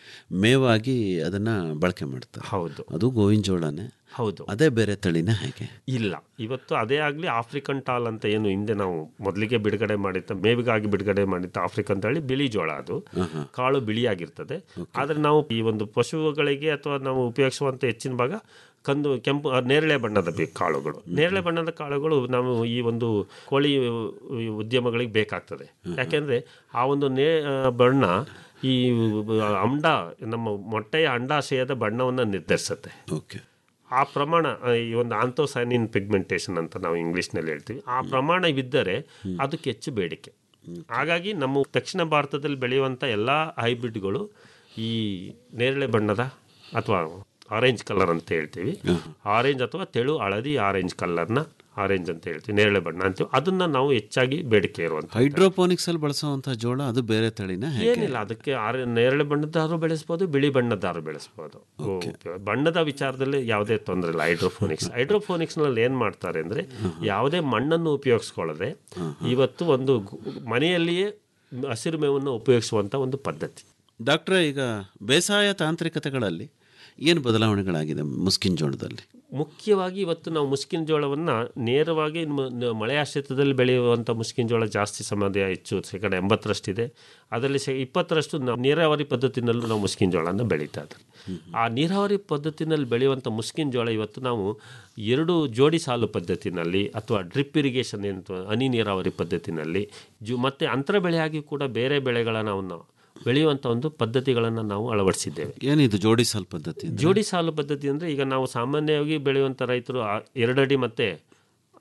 [SPEAKER 4] ಮೇವಾಗಿ ಅದನ್ನ ಬಳಕೆ ಮಾಡ್ತಾರೆ
[SPEAKER 5] ಹೌದು
[SPEAKER 4] ಅದು ಗೋವಿನ ಜೋಳನೇ
[SPEAKER 5] ಹೌದು
[SPEAKER 4] ಅದೇ ಬೇರೆ ತಳಿನೇ ಹೇಗೆ
[SPEAKER 5] ಇಲ್ಲ ಇವತ್ತು ಅದೇ ಆಗಲಿ ಆಫ್ರಿಕನ್ ಟಾಲ್ ಅಂತ ಏನು ಹಿಂದೆ ನಾವು ಮೊದಲಿಗೆ ಬಿಡುಗಡೆ ಮಾಡಿದ್ದ ಮೇವಿಗಾಗಿ ಬಿಡುಗಡೆ ಮಾಡಿದ್ದ ಆಫ್ರಿಕನ್ ತಳಿ ಬಿಳಿ ಜೋಳ ಅದು ಕಾಳು ಬಿಳಿಯಾಗಿರ್ತದೆ ಆದರೆ ನಾವು ಈ ಒಂದು ಪಶುಗಳಿಗೆ ಅಥವಾ ನಾವು ಉಪಯೋಗಿಸುವಂಥ ಹೆಚ್ಚಿನ ಭಾಗ ಕಂದು ಕೆಂಪು ಆ, ನೇರಳೆ ಬಣ್ಣದ ಬಿ- ಕಾಳುಗಳು ನೇರಳೆ ಬಣ್ಣದ ಕಾಳುಗಳು ನಾವು ಈ ಒಂದು ಕೋಳಿ ಉ- ಉದ್ಯಮಗಳಿಗೆ ಬೇಕಾಗ್ತದೆ ಯಾಕೆಂದರೆ ಆ ಒಂದು ನೇ ಆ, ಬಣ್ಣ ಈ ಅಂಡ ನಮ್ಮ ಮೊಟ್ಟೆಯ ಅಂಡಾಶಯದ ಬಣ್ಣವನ್ನು ನಿರ್ಧರಿಸುತ್ತೆ
[SPEAKER 4] ಓಕೆ
[SPEAKER 5] ಆ ಪ್ರಮಾಣ ಆ, ಈ ಒಂದು ಆಂಥೋಸೈನಿನ್ ಪಿಗ್ಮೆಂಟೇಷನ್ ಅಂತ ನಾವು ಇಂಗ್ಲೀಷ್ನಲ್ಲಿ ಹೇಳ್ತೀವಿ ಆ ಪ್ರಮಾಣ ಇದ್ದರೆ ಅದಕ್ಕೆ ಹೆಚ್ಚು ಬೇಡಿಕೆ ಹಾಗಾಗಿ ನಮ್ಮ ದಕ್ಷಿಣ ಭಾರತದಲ್ಲಿ ಬೆಳೆಯುವಂಥ ಎಲ್ಲ ಹೈಬ್ರಿಡ್ಗಳು ಈ ನೇರಳೆ ಬಣ್ಣದ ಅಥವಾ ಆರೆಂಜ್ ಕಲರ್ ಅಂತ ಹೇಳ್ತೀವಿ ಆರೆಂಜ್ ಅಥವಾ ತೆಳು ಹಳದಿ ಆರೆಂಜ್ ಕಲರ್ನ ಆರೆಂಜ್ ಅಂತ ಹೇಳ್ತೀವಿ ನೇರಳೆ ಬಣ್ಣ ಅಂತೀವಿ ಅದನ್ನ ನಾವು ಹೆಚ್ಚಾಗಿ ಬೇಡಿಕೆ ಇರುವಂಥ
[SPEAKER 4] ಹೈಡ್ರೋಪೋನಿಕ್ಸ್ ಅಲ್ಲಿ ಬಳಸುವಂಥ ಜೋಳ ಅದು ಬೇರೆ ತಳಿನ ಹೇಗೆ
[SPEAKER 5] ಏನಿಲ್ಲ ಅದಕ್ಕೆ ಆರೆ ನೇರಳೆ ಬಣ್ಣದಾರು ಬೆಳೆಸ್ಬೋದು ಬಿಳಿ ಬಣ್ಣದಾರು ಬೆಳೆಸ್ಬೋದು ಬಣ್ಣದ ವಿಚಾರದಲ್ಲಿ ಯಾವುದೇ ತೊಂದರೆ ಇಲ್ಲ ಹೈಡ್ರೋಫೋನಿಕ್ಸ್ ಹೈಡ್ರೋಫೋನಿಕ್ಸ್ನಲ್ಲಿ ಏನು ಮಾಡ್ತಾರೆ ಅಂದರೆ ಯಾವುದೇ ಮಣ್ಣನ್ನು ಉಪಯೋಗಿಸ್ಕೊಳ್ಳದೆ ಇವತ್ತು ಒಂದು ಗು- ಮನೆಯಲ್ಲಿಯೇ ಹಸಿರು ಮೇವನ್ನು ಉಪಯೋಗಿಸುವಂಥ ಒಂದು ಪದ್ಧತಿ
[SPEAKER 4] ಡಾಕ್ಟ್ರೆ ಈಗ ಬೇಸಾಯ ತಾಂತ್ರಿಕತೆಗಳಲ್ಲಿ ಏನು ಬದಲಾವಣೆಗಳಾಗಿದೆ ಮುಸ್ಕಿನ್ ಜೋಳದಲ್ಲಿ
[SPEAKER 5] ಮುಖ್ಯವಾಗಿ ಇವತ್ತು ನಾವು ಮುಸ್ಕಿನ ಜೋಳವನ್ನು ನೇರವಾಗಿ ಮ- ನ- ಮಳೆ ಆಶ್ರಿತದಲ್ಲಿ ಬೆಳೆಯುವಂಥ ಮುಸ್ಕಿನ ಜೋಳ ಜಾಸ್ತಿ ಸಮಯ ಹೆಚ್ಚು ಶೇಕಡ ಎಂಬತ್ತರಷ್ಟಿದೆ ಅದರಲ್ಲಿ ಶೇ ಇಪ್ಪತ್ತರಷ್ಟು ನಾವು ನೀರಾವರಿ ಪದ್ಧತಿನಲ್ಲೂ ನಾವು ಮುಸ್ಕಿನ ಜೋಳನ ಬೆಳೀತಾ ಇದ್ದೀವಿ ಆ ನೀರಾವರಿ ಪದ್ಧತಿನಲ್ಲಿ ಬೆಳೆಯುವಂಥ ಮುಸ್ಕಿನ ಜೋಳ ಇವತ್ತು ನಾವು ಎರಡು ಜೋಡಿ ಸಾಲು ಪದ್ಧತಿನಲ್ಲಿ ಅಥವಾ ಡ್ರಿಪ್ ಇರಿಗೇಷನ್ ಏನು ಹನಿ ನೀರಾವರಿ ಪದ್ಧತಿನಲ್ಲಿ ಜು ಮತ್ತು ಅಂತರ ಬೆಳೆಯಾಗಿ ಕೂಡ ಬೇರೆ ಬೆಳೆಗಳನ್ನು ನಾವು ಬೆಳೆಯುವಂಥ ಒಂದು ಪದ್ಧತಿಗಳನ್ನು ನಾವು ಅಳವಡಿಸಿದ್ದೇವೆ
[SPEAKER 4] ಏನಿದು ಜೋಡಿ ಸಾಲ್ ಪದ್ಧತಿ ಅಂದ್ರೆ?
[SPEAKER 5] ಜೋಡಿ ಸಾಲು ಪದ್ಧತಿ ಅಂದರೆ ಈಗ ನಾವು ಸಾಮಾನ್ಯವಾಗಿ ಬೆಳೆಯುವಂಥ ರೈತರು ಆ ಎರಡಡಿ ಮತ್ತು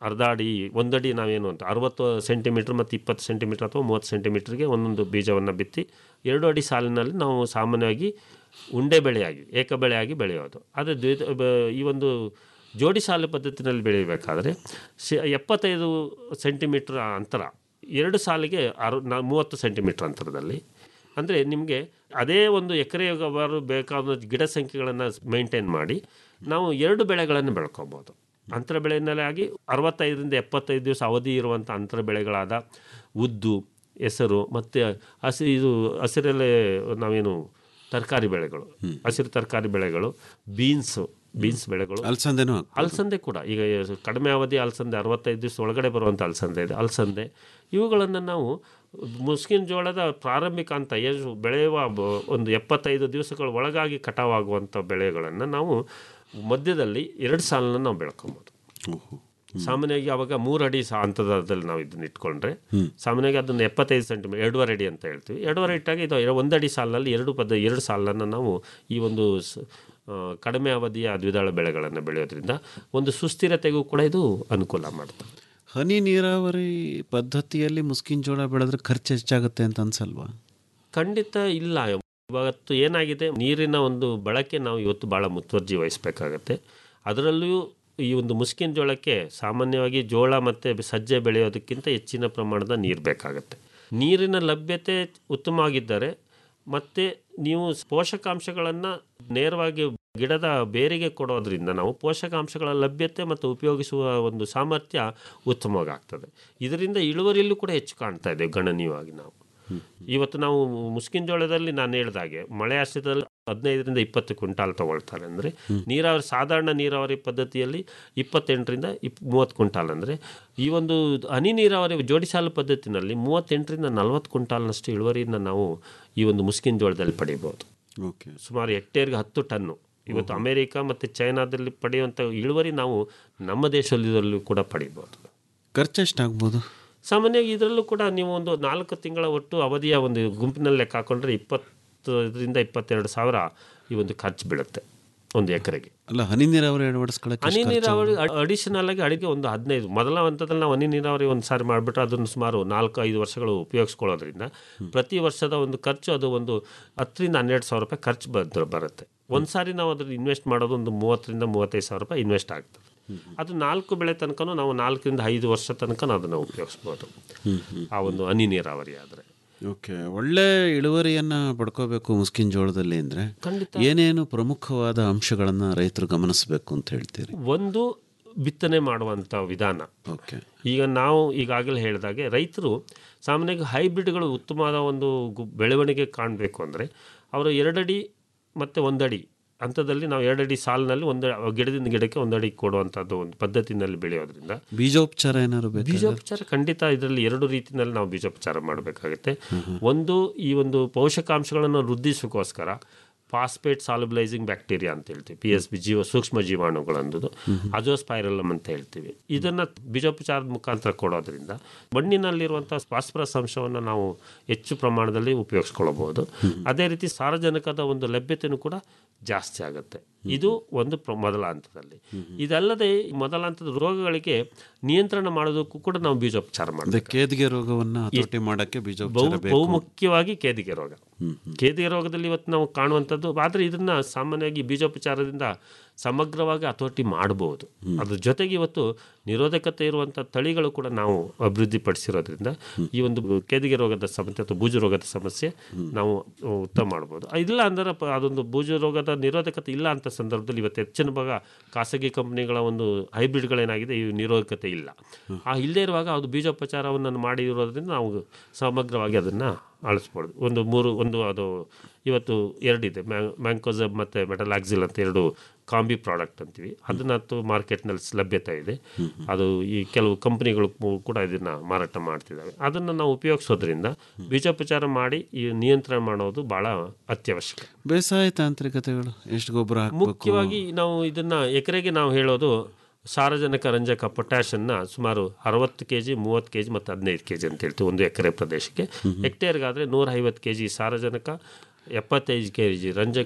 [SPEAKER 5] ಅರ್ಧ ಅಡಿ ಒಂದಡಿ ನಾವೇನು ಅಂತ ಅರವತ್ತು ಸೆಂಟಿಮೀಟ್ರ್ ಮತ್ತು ಇಪ್ಪತ್ತು ಸೆಂಟಿಮೀಟ್ರ್ ಅಥವಾ ಮೂವತ್ತು ಸೆಂಟಿಮೀಟ್ರಿಗೆ ಒಂದೊಂದು ಬೀಜವನ್ನು ಬಿತ್ತಿ ಎರಡು ಅಡಿ ಸಾಲಿನಲ್ಲಿ ನಾವು ಸಾಮಾನ್ಯವಾಗಿ ಉಂಡೆ ಬೆಳೆಯಾಗಿ ಏಕ ಬೆಳೆಯಾಗಿ ಬೆಳೆಯೋದು ಆದರೆ ದ್ವಿತ ಬ- ಈ ಒಂದು ಜೋಡಿ ಸಾಲು ಪದ್ಧತಿನಲ್ಲಿ ಬೆಳೆಯಬೇಕಾದ್ರೆ ಶ ಎಪ್ಪತ್ತೈದು ಸೆಂಟಿಮೀಟ್ರ್ ಅಂತರ ಎರಡು ಸಾಲಿಗೆ ಅರು ನಾ ಮೂವತ್ತು ಸೆಂಟಿಮೀಟ್ರ್ ಅಂತರದಲ್ಲಿ ಅಂದರೆ ನಿಮಗೆ ಅದೇ ಒಂದು ಎಕರೆಗಾರು ಬೇಕಾದ ಗಿಡ ಸಂಖ್ಯೆಗಳನ್ನು ಮೈಂಟೈನ್ ಮಾಡಿ ನಾವು ಎರಡು ಬೆಳೆಗಳನ್ನು ಬೆಳ್ಕೊಬೋದು ಅಂತರ ಬೆಳೆಯನ್ನಾಗಿ ಅರವತ್ತೈದರಿಂದ ಎಪ್ಪತ್ತೈದು ದಿವಸ ಅವಧಿ ಇರುವಂಥ ಅಂತರ ಬೆಳೆಗಳಾದ ಉದ್ದು ಹೆಸರು ಮತ್ತು ಹಸಿ ಇದು ಹಸಿರಲ್ಲೇ ನಾವೇನು ತರಕಾರಿ ಬೆಳೆಗಳು ಹಸಿರು ತರಕಾರಿ ಬೆಳೆಗಳು ಬೀನ್ಸು ಬೀನ್ಸ್ ಬೆಳೆಗಳು
[SPEAKER 4] ಅಲಸಂದೆನೂ ಹಾಕ್ಬೋದು.
[SPEAKER 5] ಅಲಸಂದೆ ಕೂಡ ಈಗ ಕಡಿಮೆ ಅವಧಿ ಅಲಸಂದೆ ಅರವತ್ತೈದು ದಿವಸ ಒಳಗಡೆ ಬರುವಂಥ ಅಲಸಂದೆ ಇದೆ ಅಲಸಂದೆ ಇವುಗಳನ್ನು ನಾವು ಮುಸ್ಕಿನ ಜೋಳದ ಪ್ರಾರಂಭಿಕ ಹಂತ ಏನು ಬೆಳೆಯುವ ಬ- ಒಂದು ಎಪ್ಪತ್ತೈದು ದಿವಸಗಳ ಒಳಗಾಗಿ ಕಟಾವಾಗುವಂಥ ಬೆಳೆಗಳನ್ನು ನಾವು ಮಧ್ಯದಲ್ಲಿ ಎರಡು ಸಾಲನ್ನು ನಾವು ಬೆಳ್ಕೊಬೋದು
[SPEAKER 4] ಓಹೋ
[SPEAKER 5] ಸಾಮಾನ್ಯವಾಗಿ ಅವಾಗ ಮೂರು ಅಡಿ ಸಾ ಹಂತದಲ್ಲಿ ನಾವು ಇದನ್ನ ಇಟ್ಕೊಂಡ್ರೆ ಸಾಮಾನ್ಯವಾಗಿ ಅದನ್ನು ಎಪ್ಪತ್ತೈದು ಸೆಂಟಿಮೀಟರ್ ಎರಡೂವರೆ ಅಡಿ ಅಂತ ಹೇಳ್ತೀವಿ ಎರಡೂವರೆ ಇಟ್ಟಾಗ ಇದು ಎರ- ಒಂದಡಿ ಸಾಲಿನಲ್ಲಿ ಎರಡು ಪದ ಎರಡು ಸಾಲನ್ನು ನಾವು ಈ ಒಂದು ಸ- ಆ, ಕಡಿಮೆ ಅವಧಿಯ ದ್ವಿದಳ ಬೆಳೆಗಳನ್ನು ಬೆಳೆಯೋದ್ರಿಂದ ಒಂದು ಸುಸ್ಥಿರತೆಗೂ ಕೂಡ ಇದು ಅನುಕೂಲ ಮಾಡ್ತದೆ
[SPEAKER 4] ಹನಿ ನೀರಾವರಿ ಪದ್ಧತಿಯಲ್ಲಿ ಮುಸ್ಕಿನ ಜೋಳ ಬೆಳೆದ್ರೆ ಖರ್ಚು ಹೆಚ್ಚಾಗುತ್ತೆ ಅಂತ ಅನ್ಸಲ್ವಾ
[SPEAKER 5] ಖಂಡಿತ ಇಲ್ಲ ಇವತ್ತು ಏನಾಗಿದೆ ನೀರಿನ ಒಂದು ಬಳಕೆ ನಾವು ಇವತ್ತು ಭಾಳ ಮುತುವರ್ಜಿ ವಹಿಸಬೇಕಾಗತ್ತೆ ಅದರಲ್ಲಿಯೂ ಈ ಒಂದು ಮುಸ್ಕಿನ ಜೋಳಕ್ಕೆ ಸಾಮಾನ್ಯವಾಗಿ ಜೋಳ ಮತ್ತು ಸಜ್ಜೆ ಬೆಳೆಯೋದಕ್ಕಿಂತ ಹೆಚ್ಚಿನ ಪ್ರಮಾಣದ ನೀರು ಬೇಕಾಗತ್ತೆ ನೀರಿನ ಲಭ್ಯತೆ ಉತ್ತಮವಾಗಿದ್ದರೆ ಮತ್ತು ನೀವು ಪೋಷಕಾಂಶಗಳನ್ನು ನೇರವಾಗಿ ಗಿಡದ ಬೇರಿಗೆ ಕೊಡೋದ್ರಿಂದ ನಾವು ಪೋಷಕಾಂಶಗಳ ಲಭ್ಯತೆ ಮತ್ತು ಉಪಯೋಗಿಸುವ ಒಂದು ಸಾಮರ್ಥ್ಯ ಉತ್ತಮವಾಗಿ ಆಗ್ತದೆ ಇದರಿಂದ ಇಳುವರಿಯಲ್ಲೂ ಕೂಡ ಹೆಚ್ಚು ಕಾಣ್ತಾ ಇದೆ ಗಣನೀಯವಾಗಿ ನಾವು ಇವತ್ತು ನಾವು ಮುಸ್ಕಿನ ಜೋಳದಲ್ಲಿ ನಾನು ಹೇಳ್ದಾಗೆ ಮಳೆ ಆಶ್ರಿತದಲ್ಲಿ ಹದಿನೈದರಿಂದ ಇಪ್ಪತ್ತು ಕ್ವಿಂಟಾಲ್ ತಗೊಳ್ತಾರೆ ಅಂದರೆ ನೀರಾವರಿ ಸಾಧಾರಣ ನೀರಾವರಿ ಪದ್ಧತಿಯಲ್ಲಿ ಇಪ್ಪತ್ತೆಂಟರಿಂದ ಇಪ್ ಮೂವತ್ತು ಕ್ವಿಂಟಾಲ್ ಅಂದರೆ ಈ ಒಂದು ಹನಿ ನೀರಾವರಿ ಜೋಡಿಸಾಲು ಪದ್ಧತಿನಲ್ಲಿ ಮೂವತ್ತೆಂಟರಿಂದ ನಲವತ್ತು ಕ್ವಿಂಟಾಲ್ನಷ್ಟು ಇಳುವರಿಯನ್ನು ನಾವು ಈ ಒಂದು ಮುಸ್ಕಿನ ಜೋಳದಲ್ಲಿ ಪಡಿಬೋದು
[SPEAKER 4] ಓಕೆ
[SPEAKER 5] ಸುಮಾರು ಹೆಕ್ಟೇರ್ಗೆ ಹತ್ತು ಟನ್ನು ಇವತ್ತು ಅಮೇರಿಕಾ ಮತ್ತು ಚೈನಾದಲ್ಲಿ ಪಡೆಯುವಂಥ ಇಳುವರಿ ನಾವು ನಮ್ಮ ದೇಶದಲ್ಲೂ ಕೂಡ ಪಡಿಬೋದು
[SPEAKER 4] ಖರ್ಚು ಎಷ್ಟಾಗ್ಬೋದು
[SPEAKER 5] ಸಾಮಾನ್ಯವಾಗಿ ಇದರಲ್ಲೂ ಕೂಡ ನೀವು ಒಂದು ನಾಲ್ಕು ತಿಂಗಳ ಒಟ್ಟು ಅವಧಿಯ ಒಂದು ಗುಂಪಿನಲ್ಲಿ ಲೆಕ್ಕ ಹಾಕೊಂಡ್ರೆ ಇಪ್ಪತ್ತರಿಂದ ಇಪ್ಪತ್ತೆರಡು ಸಾವಿರ ಈ ಒಂದು ಖರ್ಚು ಬೀಳುತ್ತೆ ಒಂದು ಎಕರೆಗೆ
[SPEAKER 4] ಅಲ್ಲ ಹನಿ ನೀರಾವರಿ ಅಳವಡಿಸ್ಕೊಳ್ಳೋಕೆ
[SPEAKER 5] ಹನಿ ನೀರಾವರಿ ಅಡಿಷನಲ್ ಆಗಿ ಅಡಿಗೆ ಒಂದು ಹದಿನೈದು ಮೊದಲ ಹಂತದಲ್ಲಿ ನಾವು ಹನಿ ನೀರಾವರಿ ಒಂದು ಸಾರಿ ಮಾಡಿಬಿಟ್ರೆ ಅದನ್ನು ಸುಮಾರು ನಾಲ್ಕು ಐದು ವರ್ಷಗಳು ಉಪಯೋಗಿಸ್ಕೊಳ್ಳೋದ್ರಿಂದ ಪ್ರತಿ ವರ್ಷದ ಒಂದು ಖರ್ಚು ಅದು ಒಂದು ಹತ್ತರಿಂದ ಹನ್ನೆರಡು ಸಾವಿರ ರೂಪಾಯಿ ಖರ್ಚು ಬಂದು ಬರುತ್ತೆ ಒಂದು ಸಾರಿ ನಾವು ಅದ್ರ ಇನ್ವೆಸ್ಟ್ ಮಾಡೋದು ಒಂದು ಮೂವತ್ತರಿಂದ ಮೂವತ್ತೈದು ಸಾವಿರ ರೂಪಾಯಿ ಇನ್ವೆಸ್ಟ್ ಆಗ್ತದೆ ಅದು ನಾಲ್ಕು ಬೆಳೆ ತನಕನೂ ನಾವು ನಾಲ್ಕರಿಂದ ಐದು ವರ್ಷ ತನಕ ಅದನ್ನು ಉಪಯೋಗಿಸ್ಬೋದು ಆ ಒಂದು ಹನಿ ನೀರಾವರಿ ಆದರೆ
[SPEAKER 4] ಓಕೆ ಒಳ್ಳೆ ಇಳುವರಿಯನ್ನ ಪಡ್ಕೋಬೇಕು ಮುಸ್ಕಿನ ಜೋಳದಲ್ಲಿ ಅಂದ್ರೆ
[SPEAKER 5] ಖಂಡಿತ.
[SPEAKER 4] ಏನೇನು ಪ್ರಮುಖವಾದ ಅಂಶಗಳನ್ನ ರೈತರು ಗಮನಿಸಬೇಕು ಅಂತ ಹೇಳ್ತೀರಿ
[SPEAKER 5] ಒಂದು ಬಿತ್ತನೆ ಮಾಡುವಂಥ ವಿಧಾನ
[SPEAKER 4] ಓಕೆ
[SPEAKER 5] ಈಗ ನಾವು ಈಗಾಗಲೇ ಹೇಳಿದಾಗೆ ರೈತರು ಸಾಮಾನ್ಯವಾಗಿ ಹೈಬ್ರಿಡ್ಗಳು ಉತ್ತಮವಾದ ಒಂದು ಗು- ಬೆಳವಣಿಗೆ ಕಾಣಬೇಕು ಅಂದರೆ ಅವರು ಎರಡಡಿ ಮತ್ತು ಒಂದಡಿ ಹಂತದಲ್ಲಿ ನಾವು ಎರಡಡಿ ಸಾಲಿನಲ್ಲಿ ಒಂದು ಗಿಡದಿಂದ ಗಿಡಕ್ಕೆ ಒಂದಡಿ ಕೊಡುವಂಥದ್ದು ಒಂದು ಪದ್ಧತಿನಲ್ಲಿ ಬೆಳೆಯೋದ್ರಿಂದ
[SPEAKER 4] ಬೀಜೋಪಚಾರ ಏನಾದ್ರು ಬೇಕು
[SPEAKER 5] ಬೀಜೋಪಚಾರ ಖಂಡಿತ ಇದರಲ್ಲಿ ಎರಡು ರೀತಿಯಲ್ಲಿ ನಾವು ಬೀಜೋಪಚಾರ ಮಾಡಬೇಕಾಗುತ್ತೆ ಒಂದು ಈ ಒಂದು ಪೋಷಕಾಂಶಗಳನ್ನು ವೃದ್ಧಿಸೋಕ್ಕೋಸ್ಕರ ಫಾಸ್ಫೇಟ್ ಸಾಲ್ಯುಬಲೈಸಿಂಗ್ ಬ್ಯಾಕ್ಟೀರಿಯಾ ಅಂತ ಹೇಳ್ತೀವಿ ಪಿ ಎಸ್ ಬಿ ಜೀವ ಸೂಕ್ಷ್ಮ ಜೀವಾಣುಗಳಂದು ಅಜೋಸ್ಪೈರಲಮ್ ಅಂತ ಹೇಳ್ತೀವಿ ಇದನ್ನು ಬೀಜೋಪಚಾರದ ಮುಖಾಂತರ ಕೊಡೋದ್ರಿಂದ ಮಣ್ಣಿನಲ್ಲಿರುವಂಥ ಫಾಸ್ಫರಸ್ ಅಂಶವನ್ನು ನಾವು ಹೆಚ್ಚು ಪ್ರಮಾಣದಲ್ಲಿ ಉಪಯೋಗಿಸ್ಕೊಳ್ಬಹುದು ಅದೇ ರೀತಿ ಸಾರಜನಕದ ಒಂದು ಲಭ್ಯತೆಯೂ ಕೂಡ ಜಾಸ್ತಿ ಆಗುತ್ತೆ ಇದು ಒಂದು ಪ್ರ ಮೊದಲ ಹಂತದಲ್ಲಿ ಇದಲ್ಲದೆ ಈ ಮೊದಲ ಹಂತದ ರೋಗಗಳಿಗೆ ನಿಯಂತ್ರಣ ಮಾಡೋದಕ್ಕೂ ಕೂಡ ನಾವು ಬೀಜೋಪಚಾರ
[SPEAKER 4] ಅದೇ
[SPEAKER 5] ಮಾಡಬೇಕು
[SPEAKER 4] ಕೇದಿಗೆ ರೋಗವನ್ನ ಹತೋಟಿ ಮಾಡಕ್ಕೆ
[SPEAKER 5] ಬಹು
[SPEAKER 4] ಬೀಜೋಪಚಾರ ಬೇಕು
[SPEAKER 5] ಬಹುಮುಖ್ಯವಾಗಿ ಕೇದಿಗೆ ರೋಗ ಕೇದಿಗೆ ರೋಗದಲ್ಲಿ ಇವತ್ತು ನಾವು ಕಾಣುವಂಥದ್ದು ಆದರೆ ಇದನ್ನ ಸಾಮಾನ್ಯವಾಗಿ ಬೀಜೋಪಚಾರದಿಂದ ಸಮಗ್ರವಾಗಿ ಹತೋಟಿ ಮಾಡಬಹುದು ಅದ್ರ ಜೊತೆಗೆ ಇವತ್ತು ನಿರೋಧಕತೆ ಇರುವಂಥ ತಳಿಗಳು ಕೂಡ ನಾವು ಅಭಿವೃದ್ಧಿಪಡಿಸಿರೋದ್ರಿಂದ ಈ ಒಂದು ಕೇದಿಗೆ ರೋಗದ ಸಮಸ್ಯೆ ಅಥವಾ ಬೂಜು ರೋಗದ ಸಮಸ್ಯೆ ನಾವು ಉತ್ತಮ ಮಾಡ್ಬೋದು ಇಲ್ಲ ಅಂದ್ರೆ ಪ- ಅದೊಂದು ಬೂಜು ರೋಗದ ನಿರೋಧಕತೆ ಇಲ್ಲ ಅಂತ ಸಂದರ್ಭದಲ್ಲಿ ಇವತ್ತು ಹೆಚ್ಚಿನ ಭಾಗ ಖಾಸಗಿ ಕಂಪ್ನಿಗಳ ಒಂದು ಹೈಬ್ರಿಡ್ಗಳೇನಾಗಿದೆ ಈ ನಿರೋಧಕತೆ ಇಲ್ಲ ಆ ಇಲ್ಲದೇ ಇರುವಾಗ ಅದು ಬೀಜೋಪಚಾರವನ್ನು ಮಾಡಿರೋದ್ರಿಂದ ನಾವು ಸಮಗ್ರವಾಗಿ ಅದನ್ನು ಅಳಿಸ್ಬೋದು ಒಂದು ಮೂರು ಒಂದು ಅದು ಇವತ್ತು ಎರಡಿದೆ ಮ್ಯಾಂಕೋಸಬ್ ಮತ್ತು ಮೆಟಲಾಕ್ಸಿಲ್ ಅಂತ ಎರಡು ಕಾಂಬಿ ಪ್ರಾಡಕ್ಟ್ ಅಂತೀವಿ ಅದನ್ನಂತೂ ಮಾರ್ಕೆಟ್ನಲ್ಲಿ ಲಭ್ಯತೆ ಇದೆ ಅದು ಈ ಕೆಲವು ಕಂಪ್ನಿಗಳು ಕೂಡ ಇದನ್ನು ಮಾರಾಟ ಮಾಡ್ತಿದ್ದಾವೆ ಅದನ್ನು ನಾವು ಉಪಯೋಗಿಸೋದ್ರಿಂದ ಬೀಜೋಪಚಾರ ಮಾಡಿ ಈ ನಿಯಂತ್ರಣ ಮಾಡೋದು ಭಾಳ ಅತ್ಯವಶ್ಯಕ
[SPEAKER 4] ಬೇಸಾಯ ತಾಂತ್ರಿಕತೆಗಳು ಎಷ್ಟು ಗೊಬ್ಬರ ಹಾಕ್ಬೇಕು
[SPEAKER 5] ಮುಖ್ಯವಾಗಿ ನಾವು ಇದನ್ನ ಎಕರೆಗೆ ನಾವು ಹೇಳೋದು ಸಾರಜನಕ ರಂಜಕ ಪೊಟ್ಯಾಷನ್ನ ಸುಮಾರು ಅರವತ್ತು ಕೆ ಜಿ ಮೂವತ್ತು ಕೆ ಜಿ ಮತ್ತು ಹದಿನೈದು ಕೆ ಜಿ ಅಂತ ಹೇಳ್ತೀವಿ ಒಂದು ಎಕರೆ ಪ್ರದೇಶಕ್ಕೆ ಹೆಕ್ಟೇರ್ಗಾದರೆ ನೂರ ಐವತ್ತು ಕೆ ಜಿ ಸಾರಜನಕ ಎಪ್ಪತ್ತೈದು ಕೆ ಜಿ ರಂಜಕ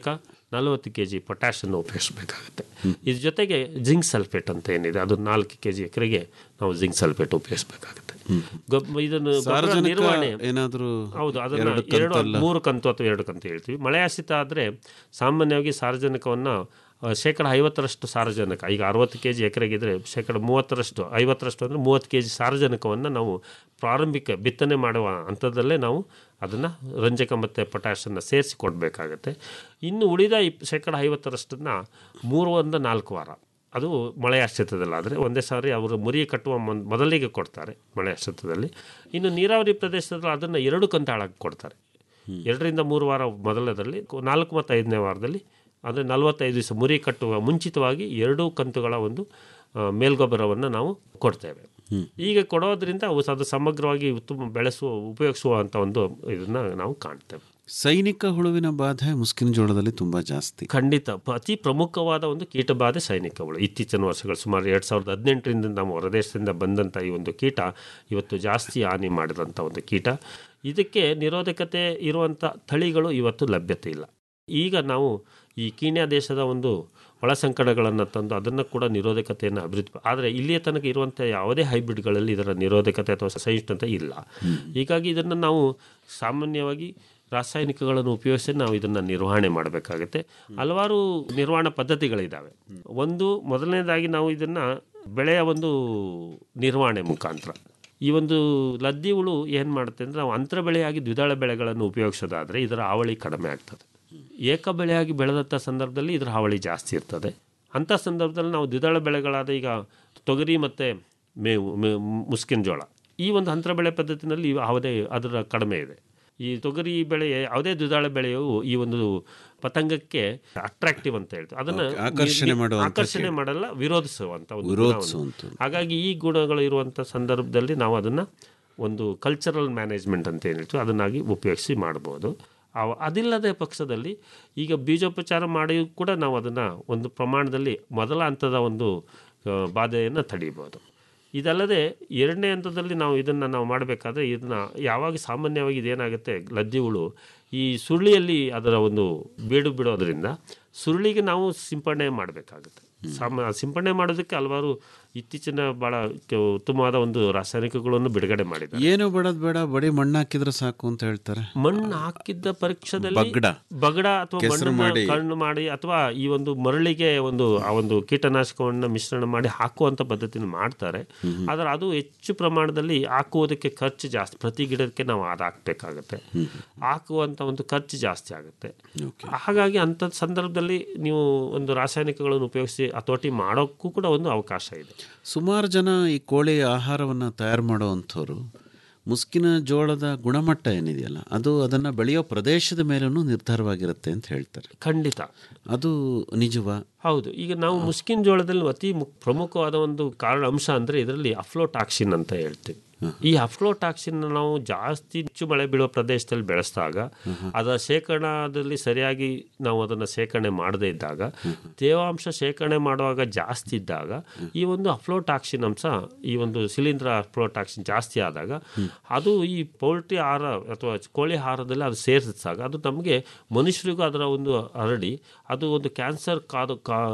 [SPEAKER 5] ನಲವತ್ತು ಕೆ ಜಿ ಪೊಟ್ಯಾಷನ್ನು ಉಪಯೋಗಿಸಬೇಕಾಗುತ್ತೆ ಇದ್ರ ಜೊತೆಗೆ ಜಿಂಕ್ ಸಲ್ಫೇಟ್ ಅಂತ ಏನಿದೆ ಅದು ನಾಲ್ಕು ಕೆ ಜಿ ಎಕರೆಗೆ ನಾವು ಜಿಂಕ್ ಸಲ್ಫೇಟ್ ಉಪಯೋಗಿಸಬೇಕಾಗುತ್ತೆ ಗೊಬ್ಬ ಇದನ್ನು ಗೊಬ್ಬರ
[SPEAKER 4] ಸಾರ್ವಜನಿಕ
[SPEAKER 5] ನಿರ್ವಹಣೆ
[SPEAKER 4] ಏನಾದರೂ
[SPEAKER 5] ಹೌದು ಅದನ್ನ
[SPEAKER 4] ಎರಡು
[SPEAKER 5] ಎರಡು
[SPEAKER 4] ಕಂತಲ್ಲ?
[SPEAKER 5] ಮೂರು ಕಂತು ಅಥವಾ ಎರಡು ಕಂತು ಹೇಳ್ತೀವಿ ಮಳೆ ಆಶ್ರಿತ ಆದರೆ ಸಾಮಾನ್ಯವಾಗಿ ಸಾರ್ವಜನಿಕವನ್ನು ಆ, ಶೇಕಡ ಐವತ್ತರಷ್ಟು ಸಾರಜನಕ ಈಗ ಅರವತ್ತು ಕೆ ಜಿ ಎಕರೆಗಿದ್ರೆ ಶೇಕಡ ಮೂವತ್ತರಷ್ಟು ಐವತ್ತರಷ್ಟು ಅಂದರೆ ಮೂವತ್ತು ಕೆ ಜಿ ಸಾರಜನಕವನ್ನು ನಾವು ಪ್ರಾರಂಭಿಕ ಬಿತ್ತನೆ ಮಾಡುವ ಹಂತದಲ್ಲೇ ನಾವು ಅದನ್ನು ರಂಜಕ ಮತ್ತು ಪೊಟ್ಯಾಷನ್ನು ಸೇರಿಸಿ ಕೊಡಬೇಕಾಗತ್ತೆ ಇನ್ನು ಉಳಿದ ಇಪ್ ಶೇಕಡ ಐವತ್ತರಷ್ಟನ್ನು ಮೂರರಿಂದ ನಾಲ್ಕು ವಾರ ಅದು ಮಳೆ ಆಶ್ರಿತದಲ್ಲಾದರೆ ಒಂದೇ ಸಾರಿ ಅವರು ಮುರಿ ಕಟ್ಟುವ ಮೊನ್- ಮೊದಲಿಗೆ ಕೊಡ್ತಾರೆ ಮಳೆ ಆಶ್ರಿತದಲ್ಲಿ ಇನ್ನು ನೀರಾವರಿ ಪ್ರದೇಶದಲ್ಲಿ ಅದನ್ನು ಎರಡು ಕಂತಾಳಾಗಿ ಕೊಡ್ತಾರೆ ಎರಡರಿಂದ ಮೂರು ವಾರ ಮೊದಲದಲ್ಲಿ ನಾಲ್ಕು ಮತ್ತು ಐದನೇ ವಾರದಲ್ಲಿ ಅಂದರೆ ನಲವತ್ತೈದು ದಿವಸ ಮುರಿ ಕಟ್ಟುವ ಮುಂಚಿತವಾಗಿ ಎರಡೂ ಕಂತುಗಳ ಒಂದು ಆ, ಮೇಲ್ಗೊಬ್ಬರವನ್ನು ನಾವು ಕೊಡ್ತೇವೆ ಈಗ ಕೊಡೋದ್ರಿಂದ ಅವು ಅದು ಸಮಗ್ರವಾಗಿ ಉತ್ತಮ ಬೆಳೆಸುವ ಉಪಯೋಗಿಸುವಂಥ ಒಂದು ಇದನ್ನು ನಾವು ಕಾಣ್ತೇವೆ
[SPEAKER 4] ಸೈನಿಕ ಹುಳುವಿನ ಬಾಧೆ ಮುಸ್ಕಿನ ಜೋಳದಲ್ಲಿ ತುಂಬ ಜಾಸ್ತಿ
[SPEAKER 5] ಖಂಡಿತ ಪ- ಅತಿ ಪ್ರಮುಖವಾದ ಒಂದು ಕೀಟಬಾಧೆ ಸೈನಿಕ ಹುಳು ಇತ್ತೀಚಿನ ವರ್ಷಗಳು ಸುಮಾರು ಎರಡು ಸಾವಿರದ ಹದಿನೆಂಟರಿಂದ ನಮ್ಮ ಹೊರದೇಶದಿಂದ ಬಂದಂಥ ಈ ಒಂದು ಕೀಟ ಇವತ್ತು ಜಾಸ್ತಿ ಹಾನಿ ಮಾಡಿದಂಥ ಒಂದು ಕೀಟ ಇದಕ್ಕೆ ನಿರೋಧಕತೆ ಇರುವಂಥ ತಳಿಗಳು ಇವತ್ತು ಲಭ್ಯತೆ ಇಲ್ಲ ಈಗ ನಾವು ಈ ಕೀನ್ಯಾ ದೇಶದ ಒಂದು ಒಳಸಂಕಟಗಳನ್ನು ತಂದು ಅದನ್ನು ಕೂಡ ನಿರೋಧಕತೆಯನ್ನು ಅಭಿವೃದ್ಧಿ ಆದರೆ ಇಲ್ಲಿಯ ತನಕ ಇರುವಂಥ ಯಾವುದೇ ಹೈಬ್ರಿಡ್ಗಳಲ್ಲಿ ಇದರ ನಿರೋಧಕತೆ ಅಥವಾ ಸಹಿಷ್ಣುತೆ ಇಲ್ಲ ಹೀಗಾಗಿ ಇದನ್ನು ನಾವು ಸಾಮಾನ್ಯವಾಗಿ ರಾಸಾಯನಿಕಗಳನ್ನು ಉಪಯೋಗಿಸಿ ನಾವು ಇದನ್ನು ನಿರ್ವಹಣೆ ಮಾಡಬೇಕಾಗುತ್ತೆ ಹಲವಾರು ನಿರ್ವಹಣಾ ಪದ್ಧತಿಗಳಿದ್ದಾವೆ ಒಂದು ಮೊದಲನೇದಾಗಿ ನಾವು ಇದನ್ನು ಬೆಳೆಯ ಒಂದು ನಿರ್ವಹಣೆ ಮುಖಾಂತರ ಈ ಒಂದು ಲದ್ದಿ ಹುಳು ಏನು ಮಾಡುತ್ತೆ ಅಂದರೆ ನಾವು ಅಂತರ ಬೆಳೆಯಾಗಿ ದ್ವಿದಳ ಬೆಳೆಗಳನ್ನು ಉಪಯೋಗಿಸೋದಾದರೆ ಇದರ ಹಾವಳಿ ಕಡಿಮೆ ಆಗ್ತದೆ ಏಕ ಬೆಳೆಯಾಗಿ ಬೆಳೆದಂಥ ಸಂದರ್ಭದಲ್ಲಿ ಇದರ ಹಾವಳಿ ಜಾಸ್ತಿ ಇರ್ತದೆ ಅಂಥ ಸಂದರ್ಭದಲ್ಲಿ ನಾವು ದ್ವಿದಳ ಬೆಳೆಗಳಾದ ಈಗ ತೊಗರಿ ಮತ್ತು ಮೇವು ಮೇ- ಮುಸ್ಕಿನ ಜೋಳ ಈ ಒಂದು ಅಂತರ ಬೆಳೆ ಪದ್ಧತಿನಲ್ಲಿ ಯಾವುದೇ ಅದರ ಕಡಿಮೆ ಇದೆ ಈ ತೊಗರಿ ಬೆಳೆ ಯಾವುದೇ ದ್ವಿದಳ ಬೆಳೆಯು ಈ ಒಂದು ಪತಂಗಕ್ಕೆ ಅಟ್ರಾಕ್ಟಿವ್ ಅಂತ ಹೇಳ್ತೀವಿ ಅದನ್ನು
[SPEAKER 4] Okay, ಆಕರ್ಷಣೆ ಮಾಡುವಂಥದ್ದು.
[SPEAKER 5] ಆಕರ್ಷಣೆ ಮಾಡಲ್ಲ ವಿರೋಧಿಸುವಂಥ ಒಂದು ಗುಣವನ್ನು.
[SPEAKER 4] ವಿರೋಧಿಸುವಂಥದ್ದು.
[SPEAKER 5] ಹಾಗಾಗಿ ಈ ಗುಣಗಳು ಇರುವಂಥ ಸಂದರ್ಭದಲ್ಲಿ ನಾವು ಅದನ್ನು ಒಂದು ಕಲ್ಚರಲ್ ಮ್ಯಾನೇಜ್ಮೆಂಟ್ ಅಂತ ಏನು ಹೇಳ್ತೀವಿ ಅದನ್ನಾಗಿ ಉಪಯೋಗಿಸಿ ಮಾಡ್ಬೋದು ಅವ ಅದಿಲ್ಲದೆ ಪಕ್ಷದಲ್ಲಿ ಈಗ ಬೀಜೋಪಚಾರ ಮಾಡಿಯೂ ಕೂಡ ನಾವು ಅದನ್ನು ಒಂದು ಪ್ರಮಾಣದಲ್ಲಿ ಮೊದಲ ಹಂತದ ಒಂದು ಆ, ಬಾಧೆಯನ್ನು ತಡೀಬೋದು ಇದಲ್ಲದೆ ಎರಡನೇ ಹಂತದಲ್ಲಿ ನಾವು ಇದನ್ನು ನಾವು ಮಾಡಬೇಕಾದ್ರೆ ಇದನ್ನು ಯಾವಾಗ ಸಾಮಾನ್ಯವಾಗಿ ಇದೇನಾಗುತ್ತೆ ಲದ್ದಿ ಹುಳು ಈ ಸುರುಳಿಯಲ್ಲಿ ಅದರ ಒಂದು ಬೀಡು ಬಿಡೋದ್ರಿಂದ ಸುರುಳಿಗೆ ನಾವು ಸಿಂಪಡಣೆ ಮಾಡಬೇಕಾಗುತ್ತೆ ಸಾಮ ಸಿಂಪಡಣೆ ಮಾಡೋದಕ್ಕೆ ಹಲವಾರು ಇತ್ತೀಚಿನ ಭಾಳ ಕೆ- ಉತ್ತಮವಾದ ಒಂದು ರಾಸಾಯನಿಕಗಳನ್ನು ಬಿಡುಗಡೆ ಮಾಡಿದ್ದಾರೆ
[SPEAKER 4] ಏನು ಬೇಡದ್ ಬೇಡ ಬರೀ ಮಣ್ಣು ಹಾಕಿದ್ರೆ ಸಾಕು ಅಂತ ಹೇಳ್ತಾರೆ
[SPEAKER 5] ಮಣ್ಣು ಹಾಕಿದ್ದ ಪರೀಕ್ಷದಲ್ಲಿ
[SPEAKER 4] ಬಗ್ಗಡ.
[SPEAKER 5] ಬಗಡ ಅಥವಾ
[SPEAKER 4] ಕೆಸರು
[SPEAKER 5] ಮಣ್ಣನ್ನ
[SPEAKER 4] ಮಾಡಿ.
[SPEAKER 5] ಕಣ್ಣು ಮಾಡಿ ಅಥವಾ ಈ ಒಂದು ಮರಳಿಗೆ ಒಂದು ಆ ಒಂದು ಕೀಟನಾಶಕವನ್ನು ಮಿಶ್ರಣ ಮಾಡಿ ಹಾಕುವಂಥ ಪದ್ಧತಿನ ಮಾಡ್ತಾರೆ ಆದರೆ ಅದು ಹೆಚ್ಚು ಪ್ರಮಾಣದಲ್ಲಿ ಹಾಕುವುದಕ್ಕೆ ಖರ್ಚು ಜಾಸ್ತಿ ಪ್ರತಿ ಗಿಡಕ್ಕೆ ನಾವು ಅದು ಹಾಕಬೇಕಾಗತ್ತೆ ಹಾಕುವಂಥ ಒಂದು ಖರ್ಚು ಜಾಸ್ತಿ ಆಗುತ್ತೆ ಹಾಗಾಗಿ ಅಂಥ ಸಂದರ್ಭದಲ್ಲಿ ನೀವು ಒಂದು ರಾಸಾಯನಿಕಗಳನ್ನು ಉಪಯೋಗಿಸಿ ಹತೋಟಿ ಮಾಡೋಕ್ಕೂ ಕೂಡ ಒಂದು ಅವಕಾಶ ಇದೆ
[SPEAKER 4] ಸುಮಾರು ಜನ ಈ ಕೋಳಿ ಆಹಾರವನ್ನು ತಯಾರು ಮಾಡುವಂಥವ್ರು ಮುಸ್ಕಿನ ಜೋಳದ ಗುಣಮಟ್ಟ ಏನಿದೆಯಲ್ಲ ಅದು ಅದನ್ನು ಬೆಳೆಯೋ ಪ್ರದೇಶದ ಮೇಲೂ ನಿರ್ಧಾರವಾಗಿರುತ್ತೆ ಅಂತ ಹೇಳ್ತಾರೆ
[SPEAKER 5] ಖಂಡಿತ
[SPEAKER 4] ಅದು ನಿಜವಾ
[SPEAKER 5] ಹೌದು ಈಗ ನಾವು ಮುಸ್ಕಿನ್ ಜೋಳದಲ್ಲಿ ಅತಿ ಮುಖ್- ಪ್ರಮುಖವಾದ ಒಂದು ಕಾರಣ ಅಂಶ ಅಂದರೆ ಇದರಲ್ಲಿ ಅಫ್ಲೋಟಾಕ್ಸಿನ್ ಅಂತ ಹೇಳ್ತೀವಿ ಈ ಅಫ್ಲೋಟಾಕ್ಸಿನ್ ನಾವು ಜಾಸ್ತಿ ಹೆಚ್ಚು ಮಳೆ ಬೀಳುವ ಪ್ರದೇಶದಲ್ಲಿ ಬೆಳೆಸಿದಾಗ ಅದರ ಶೇಖರಣದಲ್ಲಿ ಸರಿಯಾಗಿ ನಾವು ಅದನ್ನು ಶೇಖರಣೆ ಮಾಡದೇ ಇದ್ದಾಗ ತೇವಾಂಶ ಶೇಖರಣೆ ಮಾಡುವಾಗ ಜಾಸ್ತಿ ಇದ್ದಾಗ ಈ ಒಂದು ಅಫ್ಲೋಟಾಕ್ಸಿನ್ ಅಂಶ ಈ ಒಂದು ಶಿಲೀಂಧ್ರ ಅಫ್ಲೋಟಾಕ್ಸಿನ್ ಜಾಸ್ತಿ ಆದಾಗ ಅದು ಈ ಪೌಲ್ಟ್ರಿ ಆಹಾರ ಅಥವಾ ಕೋಳಿ ಆಹಾರದಲ್ಲಿ ಅದು ಸೇರಿಸಿದಾಗ ಅದು ನಮಗೆ ಮನುಷ್ಯರಿಗೂ ಅದರ ಒಂದು ಹರಡಿ ಅದು ಒಂದು ಕ್ಯಾನ್ಸರ್ ಕಾದು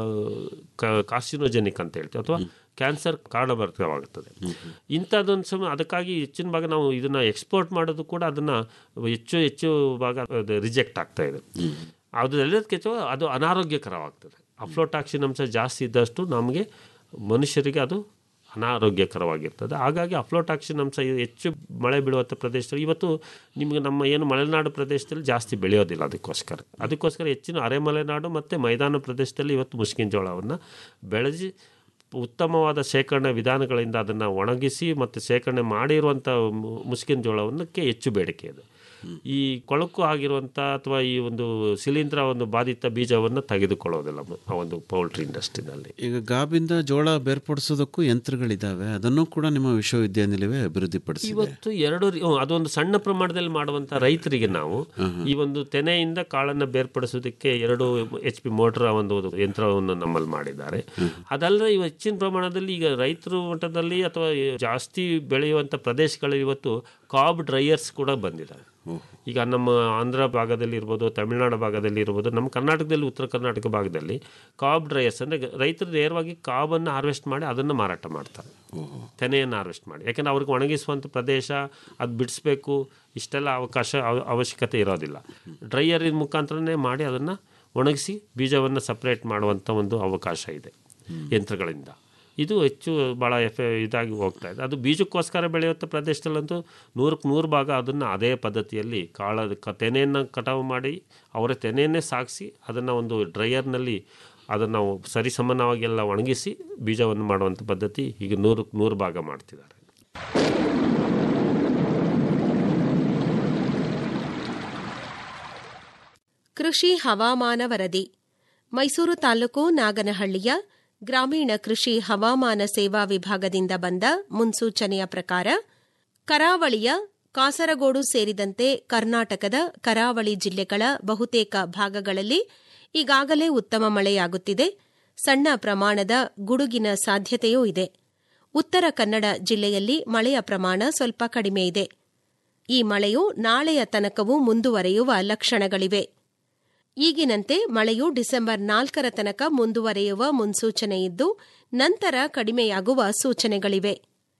[SPEAKER 5] ಕಾರ್ಸಿನೋಜೆನಿಕ್ ಅಂತ ಹೇಳ್ತೀವಿ ಅಥವಾ ಕ್ಯಾನ್ಸರ್ ಕಾರಣಭರಿತವಾಗುತ್ತದೆ ಇಂಥದ್ದೊಂದು ಸಮ ಅದಕ್ಕಾಗಿ ಹೆಚ್ಚಿನ ಭಾಗ ನಾವು ಇದನ್ನು ಎಕ್ಸ್ಪೋರ್ಟ್ ಮಾಡೋದು ಕೂಡ ಅದನ್ನು ಹೆಚ್ಚು ಹೆಚ್ಚು ಭಾಗ ರಿಜೆಕ್ಟ್ ಆಗ್ತಾ ಇದೆ ಅದು ಎಲ್ಲದಕ್ಕೆ ಹೆಚ್ಚು ಅದು ಅನಾರೋಗ್ಯಕರವಾಗ್ತದೆ ಅಫ್ಲೋಟಾಕ್ಸಿನ್ ಅಂಶ ಜಾಸ್ತಿ ಇದ್ದಷ್ಟು ನಮಗೆ ಮನುಷ್ಯರಿಗೆ ಅದು ಅನಾರೋಗ್ಯಕರವಾಗಿರ್ತದೆ ಹಾಗಾಗಿ ಅಫ್ಲೋಟಾಕ್ಸಿನ್ ಅಂಶ ಇದು ಹೆಚ್ಚು ಮಳೆ ಬೀಳುವಂಥ ಪ್ರದೇಶದಲ್ಲಿ ಇವತ್ತು ನಿಮಗೆ ನಮ್ಮ ಏನು ಮಲೆನಾಡು ಪ್ರದೇಶದಲ್ಲಿ ಜಾಸ್ತಿ ಬೆಳೆಯೋದಿಲ್ಲ ಅದಕ್ಕೋಸ್ಕರ ಅದಕ್ಕೋಸ್ಕರ ಹೆಚ್ಚಿನ ಅರೆ ಮಲೆನಾಡು ಮತ್ತು ಮೈದಾನ ಪ್ರದೇಶದಲ್ಲಿ ಇವತ್ತು ಮುಸ್ಕಿನ ಜೋಳವನ್ನು ಬೆಳೆಸಿ ಉತ್ತಮವಾದ ಶೇಖರಣೆ ವಿಧಾನಗಳಿಂದ ಅದನ್ನು ಒಣಗಿಸಿ ಮತ್ತು ಶೇಖರಣೆ ಮಾಡಿರುವಂಥ ಮು- ಮುಸ್ಕಿನ ಜೋಳವನ್ನಕ್ಕೆ ಹೆಚ್ಚು ಬೇಡಿಕೆ ಇದೆ ಈ ಕೊಳಕು ಆಗಿರುವಂಥ ಅಥವಾ ಈ ಒಂದು ಶಿಲೀಂಧ್ರ ಒಂದು ಬಾಧಿತ ಬೀಜವನ್ನು ತೆಗೆದುಕೊಳ್ಳೋದಿಲ್ಲ ಮ- ಆ ಒಂದು ಪೌಲ್ಟ್ರಿ ಇಂಡಸ್ಟ್ರಿನಲ್ಲಿ
[SPEAKER 4] ಈಗ ಗಾಬಿಂದ ಜೋಳ ಬೇರ್ಪಡಿಸೋದಕ್ಕೂ ಯಂತ್ರಗಳಿದ್ದಾವೆ ಅದನ್ನು ಕೂಡ ನಿಮ್ಮ ವಿಶ್ವವಿದ್ಯಾನಿಲಯವೇ ಅಭಿವೃದ್ಧಿಪಡಿಸಿದೆ
[SPEAKER 5] ಇವತ್ತು ಎರಡು ರೀ- ಹ್ಮ್, ಅದೊಂದು ಸಣ್ಣ ಪ್ರಮಾಣದಲ್ಲಿ ಮಾಡುವಂಥ ರೈತರಿಗೆ ನಾವು ಈ ಒಂದು ತೆನೆಯಿಂದ ಕಾಳನ್ನು ಬೇರ್ಪಡಿಸೋದಕ್ಕೆ ಎರಡು ಎಚ್ ಪಿ ಮೋಟರ್ ಒಂದು ಯಂತ್ರವನ್ನು ನಮ್ಮಲ್ಲಿ ಮಾಡಿದ್ದಾರೆ ಅದಲ್ಲದೆ ಇವ ಹೆಚ್ಚಿನ ಪ್ರಮಾಣದಲ್ಲಿ ಈಗ ರೈತರು ಮಟ್ಟದಲ್ಲಿ ಅಥವಾ ಈ ಜಾಸ್ತಿ ಬೆಳೆಯುವಂಥ ಪ್ರದೇಶಗಳಲ್ಲಿ ಇವತ್ತು ಕಾಬ್ ಡ್ರೈಯರ್ಸ್ ಕೂಡ ಬಂದಿದ್ದಾವೆ ಈಗ ನಮ್ಮ ಆಂಧ್ರ ಭಾಗದಲ್ಲಿ ಇರ್ಬೋದು ತಮಿಳುನಾಡು ಭಾಗದಲ್ಲಿ ಇರ್ಬೋದು ನಮ್ಮ ಕರ್ನಾಟಕದಲ್ಲಿ ಉತ್ತರ ಕರ್ನಾಟಕ ಭಾಗದಲ್ಲಿ ಕಾಬ್ ಡ್ರೈಯರ್ಸ್ ಅಂದರೆ ರೈತರು ನೇರವಾಗಿ ಕಾಬನ್ನು ಹಾರ್ವೆಸ್ಟ್ ಮಾಡಿ ಅದನ್ನು ಮಾರಾಟ ಮಾಡ್ತಾರೆ ತೆನೆಯನ್ನು ಹಾರ್ವೆಸ್ಟ್ ಮಾಡಿ ಯಾಕೆಂದರೆ ಅವ್ರಿಗೆ ಒಣಗಿಸುವಂಥ ಪ್ರದೇಶ ಅದು ಬಿಡಿಸ್ಬೇಕು ಇಷ್ಟೆಲ್ಲ ಅವಕಾಶ ಅವ- ಅವಶ್ಯಕತೆ ಇರೋದಿಲ್ಲ ಡ್ರೈಯರ್ ಮುಖಾಂತರನೇ ಮಾಡಿ ಅದನ್ನು ಒಣಗಿಸಿ ಬೀಜವನ್ನು ಸಪ್ರೇಟ್ ಮಾಡುವಂಥ ಒಂದು ಅವಕಾಶ ಇದೆ ಯಂತ್ರಗಳಿಂದ ಇದು ಹೆಚ್ಚು ಭಾಳ ಎಫೆ ಇದಾಗಿ ಹೋಗ್ತಾ ಇದೆ ಅದು ಬೀಜಕ್ಕೋಸ್ಕರ ಬೆಳೆಯುವಂಥ ಪ್ರದೇಶದಲ್ಲಂತೂ ನೂರಕ್ಕೆ ನೂರು ಭಾಗ ಅದನ್ನು ಅದೇ ಪದ್ಧತಿಯಲ್ಲಿ ಕಾಳ ಕ ತೆನೆಯನ್ನು ಕಟಾವು ಮಾಡಿ ಅವರ ತೆನೆಯನ್ನೇ ಸಾಗಿಸಿ ಅದನ್ನು ಒಂದು ಡ್ರೈಯರ್ನಲ್ಲಿ ಅದನ್ನು ನಾವು ಸರಿಸಮಾನವಾಗಿ ಎಲ್ಲ ಒಣಗಿಸಿ ಬೀಜವನ್ನು ಮಾಡುವಂಥ ಪದ್ಧತಿ ಈಗ ನೂರಕ್ಕೆ ನೂರು ಭಾಗ ಮಾಡ್ತಿದ್ದಾರೆ
[SPEAKER 6] ಕೃಷಿ ಹವಾಮಾನ ವರದಿ ಮೈಸೂರು ತಾಲೂಕು ನಾಗನಹಳ್ಳಿಯ ಗ್ರಾಮೀಣ ಕೃಷಿ ಹವಾಮಾನ ಸೇವಾ ವಿಭಾಗದಿಂದ ಬಂದ ಮುನ್ಸೂಚನೆಯ ಪ್ರಕಾರ ಕರಾವಳಿಯ ಕಾಸರಗೋಡು ಸೇರಿದಂತೆ ಕರ್ನಾಟಕದ ಕರಾವಳಿ ಜಿಲ್ಲೆಗಳ ಬಹುತೇಕ ಭಾಗಗಳಲ್ಲಿ ಈಗಾಗಲೇ ಉತ್ತಮ ಮಳೆಯಾಗುತ್ತಿದೆ ಸಣ್ಣ ಪ್ರಮಾಣದ ಗುಡುಗಿನ ಸಾಧ್ಯತೆಯೂ ಇದೆ ಉತ್ತರ ಕನ್ನಡ ಜಿಲ್ಲೆಯಲ್ಲಿ ಮಳೆಯ ಪ್ರಮಾಣ ಸ್ವಲ್ಪ ಕಡಿಮೆ ಇದೆ ಈ ಮಳೆಯು ನಾಳೆಯ ತನಕವೂ ಮುಂದುವರೆಯುವ ಲಕ್ಷಣಗಳಿವೆ ಈಗಿನಂತೆ ಮಳೆಯು ಡಿಸೆಂಬರ್ ನಾಲ್ಕರ ತನಕ ಮುಂದುವರೆಯುವ ಮುನ್ಸೂಚನೆ ಇದ್ದು ನಂತರ ಕಡಿಮೆಯಾಗುವ ಸೂಚನೆಗಳಿವೆ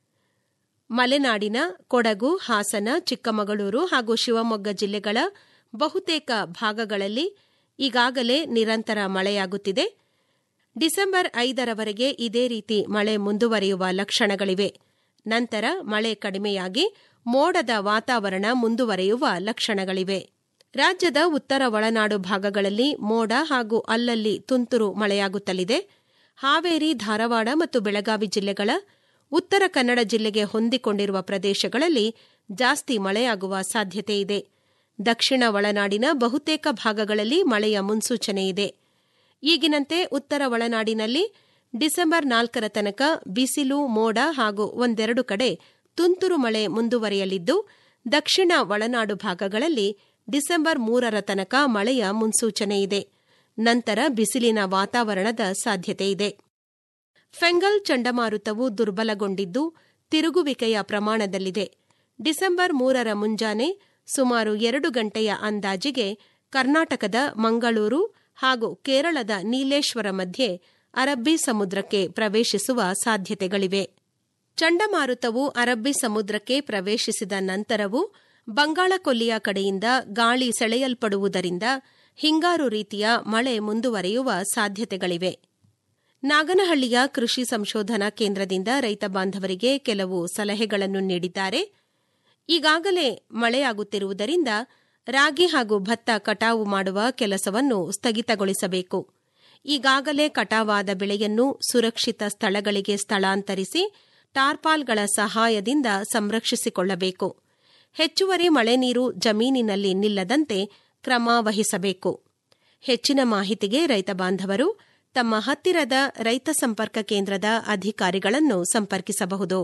[SPEAKER 6] ಮಲೆನಾಡಿನ ಕೊಡಗು ಹಾಸನ ಚಿಕ್ಕಮಗಳೂರು ಹಾಗೂ ಶಿವಮೊಗ್ಗ ಜಿಲ್ಲೆಗಳ ಬಹುತೇಕ ಭಾಗಗಳಲ್ಲಿ ಈಗಾಗಲೇ ನಿರಂತರ ಮಳೆಯಾಗುತ್ತಿದೆ ಡಿಸೆಂಬರ್ ಐದರವರೆಗೆ ಇದೇ ರೀತಿ ಮಳೆ ಮುಂದುವರಿಯುವ ಲಕ್ಷಣಗಳಿವೆ ನಂತರ ಮಳೆ ಕಡಿಮೆಯಾಗಿ ಮೋಡದ ವಾತಾವರಣ ಮುಂದುವರೆಯುವ ಲಕ್ಷಣಗಳಿವೆ ರಾಜ್ಯದ ಉತ್ತರ ಒಳನಾಡು ಭಾಗಗಳಲ್ಲಿ ಮೋಡ ಹಾಗೂ ಅಲ್ಲಲ್ಲಿ ತುಂತುರು ಮಳೆಯಾಗುತ್ತಲಿದೆ ಹಾವೇರಿ ಧಾರವಾಡ ಮತ್ತು ಬೆಳಗಾವಿ ಜಿಲ್ಲೆಗಳ ಉತ್ತರ ಕನ್ನಡ ಜಿಲ್ಲೆಗೆ ಹೊಂದಿಕೊಂಡಿರುವ ಪ್ರದೇಶಗಳಲ್ಲಿ ಜಾಸ್ತಿ ಮಳೆಯಾಗುವ ಸಾಧ್ಯತೆ ಇದೆ ದಕ್ಷಿಣ ಒಳನಾಡಿನ ಬಹುತೇಕ ಭಾಗಗಳಲ್ಲಿ ಮಳೆಯ ಮುನ್ಸೂಚನೆ ಇದೆ ಈಗಿನಂತೆ ಉತ್ತರ ಒಳನಾಡಿನಲ್ಲಿ ಡಿಸೆಂಬರ್ ನಾಲ್ಕರ ತನಕ ಬಿಸಿಲು ಮೋಡ ಹಾಗೂ ಒಂದೆರಡು ಕಡೆ ತುಂತುರು ಮಳೆ ಮುಂದುವರಿಯಲಿದ್ದು ದಕ್ಷಿಣ ಒಳನಾಡು ಭಾಗಗಳಲ್ಲಿ ಡಿಸೆಂಬರ್ ಮೂರರ ತನಕ ಮಳೆಯ ಮುನ್ಸೂಚನೆ ಇದೆ ನಂತರ ಬಿಸಿಲಿನ ವಾತಾವರಣದ ಸಾಧ್ಯತೆ ಇದೆ ಫೆಂಗಲ್ ಚಂಡಮಾರುತವು ದುರ್ಬಲಗೊಂಡಿದ್ದು ತಿರುಗುವಿಕೆಯ ಪ್ರಮಾಣದಲ್ಲಿದೆ ಡಿಸೆಂಬರ್ ಮೂರರ ಮುಂಜಾನೆ ಸುಮಾರು ಎರಡು ಗಂಟೆಯ ಅಂದಾಜಿಗೆ ಕರ್ನಾಟಕದ ಮಂಗಳೂರು ಹಾಗೂ ಕೇರಳದ ನೀಲೇಶ್ವರ ಮಧ್ಯೆ ಅರಬ್ಬಿ ಸಮುದ್ರಕ್ಕೆ ಪ್ರವೇಶಿಸುವ ಸಾಧ್ಯತೆಗಳಿವೆ ಚಂಡಮಾರುತವು ಅರಬ್ಬಿ ಸಮುದ್ರಕ್ಕೆ ಪ್ರವೇಶಿಸಿದ ನಂತರವೂ ಬಂಗಾಳಕೊಲ್ಲಿಯ ಕಡೆಯಿಂದ ಗಾಳಿ ಸೆಳೆಯಲ್ಪಡುವುದರಿಂದ ಹಿಂಗಾರು ರೀತಿಯ ಮಳೆ ಮುಂದುವರೆಯುವ ಸಾಧ್ಯತೆಗಳಿವೆ ನಾಗನಹಳ್ಳಿಯ ಕೃಷಿ ಸಂಶೋಧನಾ ಕೇಂದ್ರದಿಂದ ರೈತ ಬಾಂಧವರಿಗೆ ಕೆಲವು ಸಲಹೆಗಳನ್ನು ನೀಡಿದ್ದಾರೆ ಈಗಾಗಲೇ ಮಳೆಯಾಗುತ್ತಿರುವುದರಿಂದ ರಾಗಿ ಹಾಗೂ ಭತ್ತ ಕಟಾವು ಮಾಡುವ ಕೆಲಸವನ್ನು ಸ್ಥಗಿತಗೊಳಿಸಬೇಕು ಈಗಾಗಲೇ ಕಟಾವಾದ ಬೆಳೆಯನ್ನು ಸುರಕ್ಷಿತ ಸ್ಥಳಗಳಿಗೆ ಸ್ಥಳಾಂತರಿಸಿ ಟಾರ್ಪಾಲ್ಗಳ ಸಹಾಯದಿಂದ ಸಂರಕ್ಷಿಸಿಕೊಳ್ಳಬೇಕು ಹೆಚ್ಚುವರಿ ಮಳೆ ನೀರು ಜಮೀನಿನಲ್ಲಿ ನಿಲ್ಲದಂತೆ ಕ್ರಮ ವಹಿಸಬೇಕು ಹೆಚ್ಚಿನ ಮಾಹಿತಿಗೆ ರೈತ ಬಾಂಧವರು ತಮ್ಮ ಹತ್ತಿರದ ರೈತ ಸಂಪರ್ಕ ಕೇಂದ್ರದ ಅಧಿಕಾರಿಗಳನ್ನು ಸಂಪರ್ಕಿಸಬಹುದು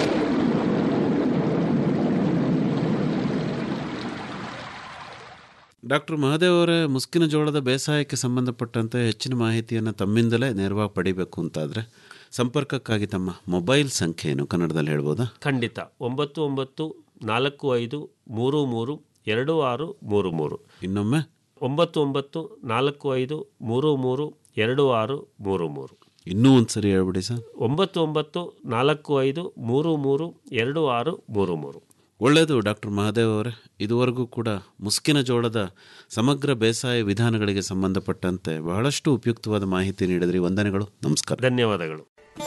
[SPEAKER 4] ಡಾಕ್ಟರ್ ಮಹದೇವ್ ಅವರೇ ಮುಸ್ಕಿನ ಜೋಳದ ಬೇಸಾಯಕ್ಕೆ ಸಂಬಂಧಪಟ್ಟಂತೆ ಹೆಚ್ಚಿನ ಮಾಹಿತಿಯನ್ನು ತಮ್ಮಿಂದಲೇ ನೇರವಾಗಿ ಪಡಿಬೇಕು ಅಂತಾದರೆ ಸಂಪರ್ಕಕ್ಕಾಗಿ ತಮ್ಮ ಮೊಬೈಲ್ ಸಂಖ್ಯೆ ಏನು ಕನ್ನಡದಲ್ಲಿ ಹೇಳ್ಬೋದಾ
[SPEAKER 5] ಖಂಡಿತ ಒಂಬತ್ತು ಒಂಬತ್ತು ನಾಲ್ಕು ಐದು ಮೂರು ಮೂರು ಎರಡು ಆರು ಮೂರು ಮೂರು
[SPEAKER 4] ಇನ್ನೊಮ್ಮೆ
[SPEAKER 5] ಒಂಬತ್ತು ಒಂಬತ್ತು ನಾಲ್ಕು ಐದು ಮೂರು ಮೂರು ಎರಡು ಆರು ಮೂರು ಮೂರು
[SPEAKER 4] ಇನ್ನೂ ಒಂದು ಸರಿ ಹೇಳ್ಬಿಡಿ ಸರ್
[SPEAKER 5] ಒಂಬತ್ತು ಒಂಬತ್ತು ನಾಲ್ಕು ಐದು ಮೂರು ಮೂರು ಎರಡು ಆರು ಮೂರು ಮೂರು
[SPEAKER 4] ಒಳ್ಳೆಯದು ಡಾಕ್ಟರ್ ಮಹದೇವ್ ಅವರೇ ಇದುವರೆಗೂ ಕೂಡ ಮುಸ್ಕಿನ ಜೋಳದ ಸಮಗ್ರ ಬೇಸಾಯ ವಿಧಾನಗಳಿಗೆ ಸಂಬಂಧಪಟ್ಟಂತೆ ಬಹಳಷ್ಟು ಉಪಯುಕ್ತವಾದ ಮಾಹಿತಿ ನೀಡಿದ್ರಿ ವಂದನೆಗಳು ನಮಸ್ಕಾರ
[SPEAKER 5] ಧನ್ಯವಾದಗಳು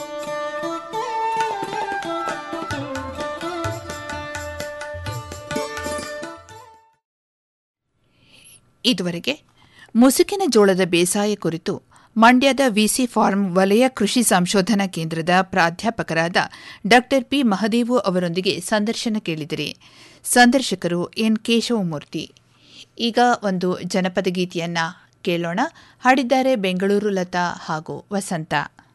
[SPEAKER 1] ಇದುವರೆಗೆ ಮುಸುಕಿನ ಜೋಳದ ಬೇಸಾಯ ಕುರಿತು ಮಂಡ್ಯದ ವಿಸಿ ಫಾರ್ಮ್ ವಲಯ ಕೃಷಿ ಸಂಶೋಧನಾ ಕೇಂದ್ರದ ಪ್ರಾಧ್ಯಾಪಕರಾದ ಡಾ ಪಿ ಮಹದೇವು ಅವರೊಂದಿಗೆ ಸಂದರ್ಶನ ಕೇಳಿದಿರಿ ಸಂದರ್ಶಕರು ಎನ್ ಕೇಶವಮೂರ್ತಿ ಈಗ ಒಂದು ಜನಪದ ಗೀತೆಯನ್ನ ಕೇಳೋಣ ಹಾಡಿದ್ದಾರೆ ಬೆಂಗಳೂರು ಲತಾ ಹಾಗೂ ವಸಂತ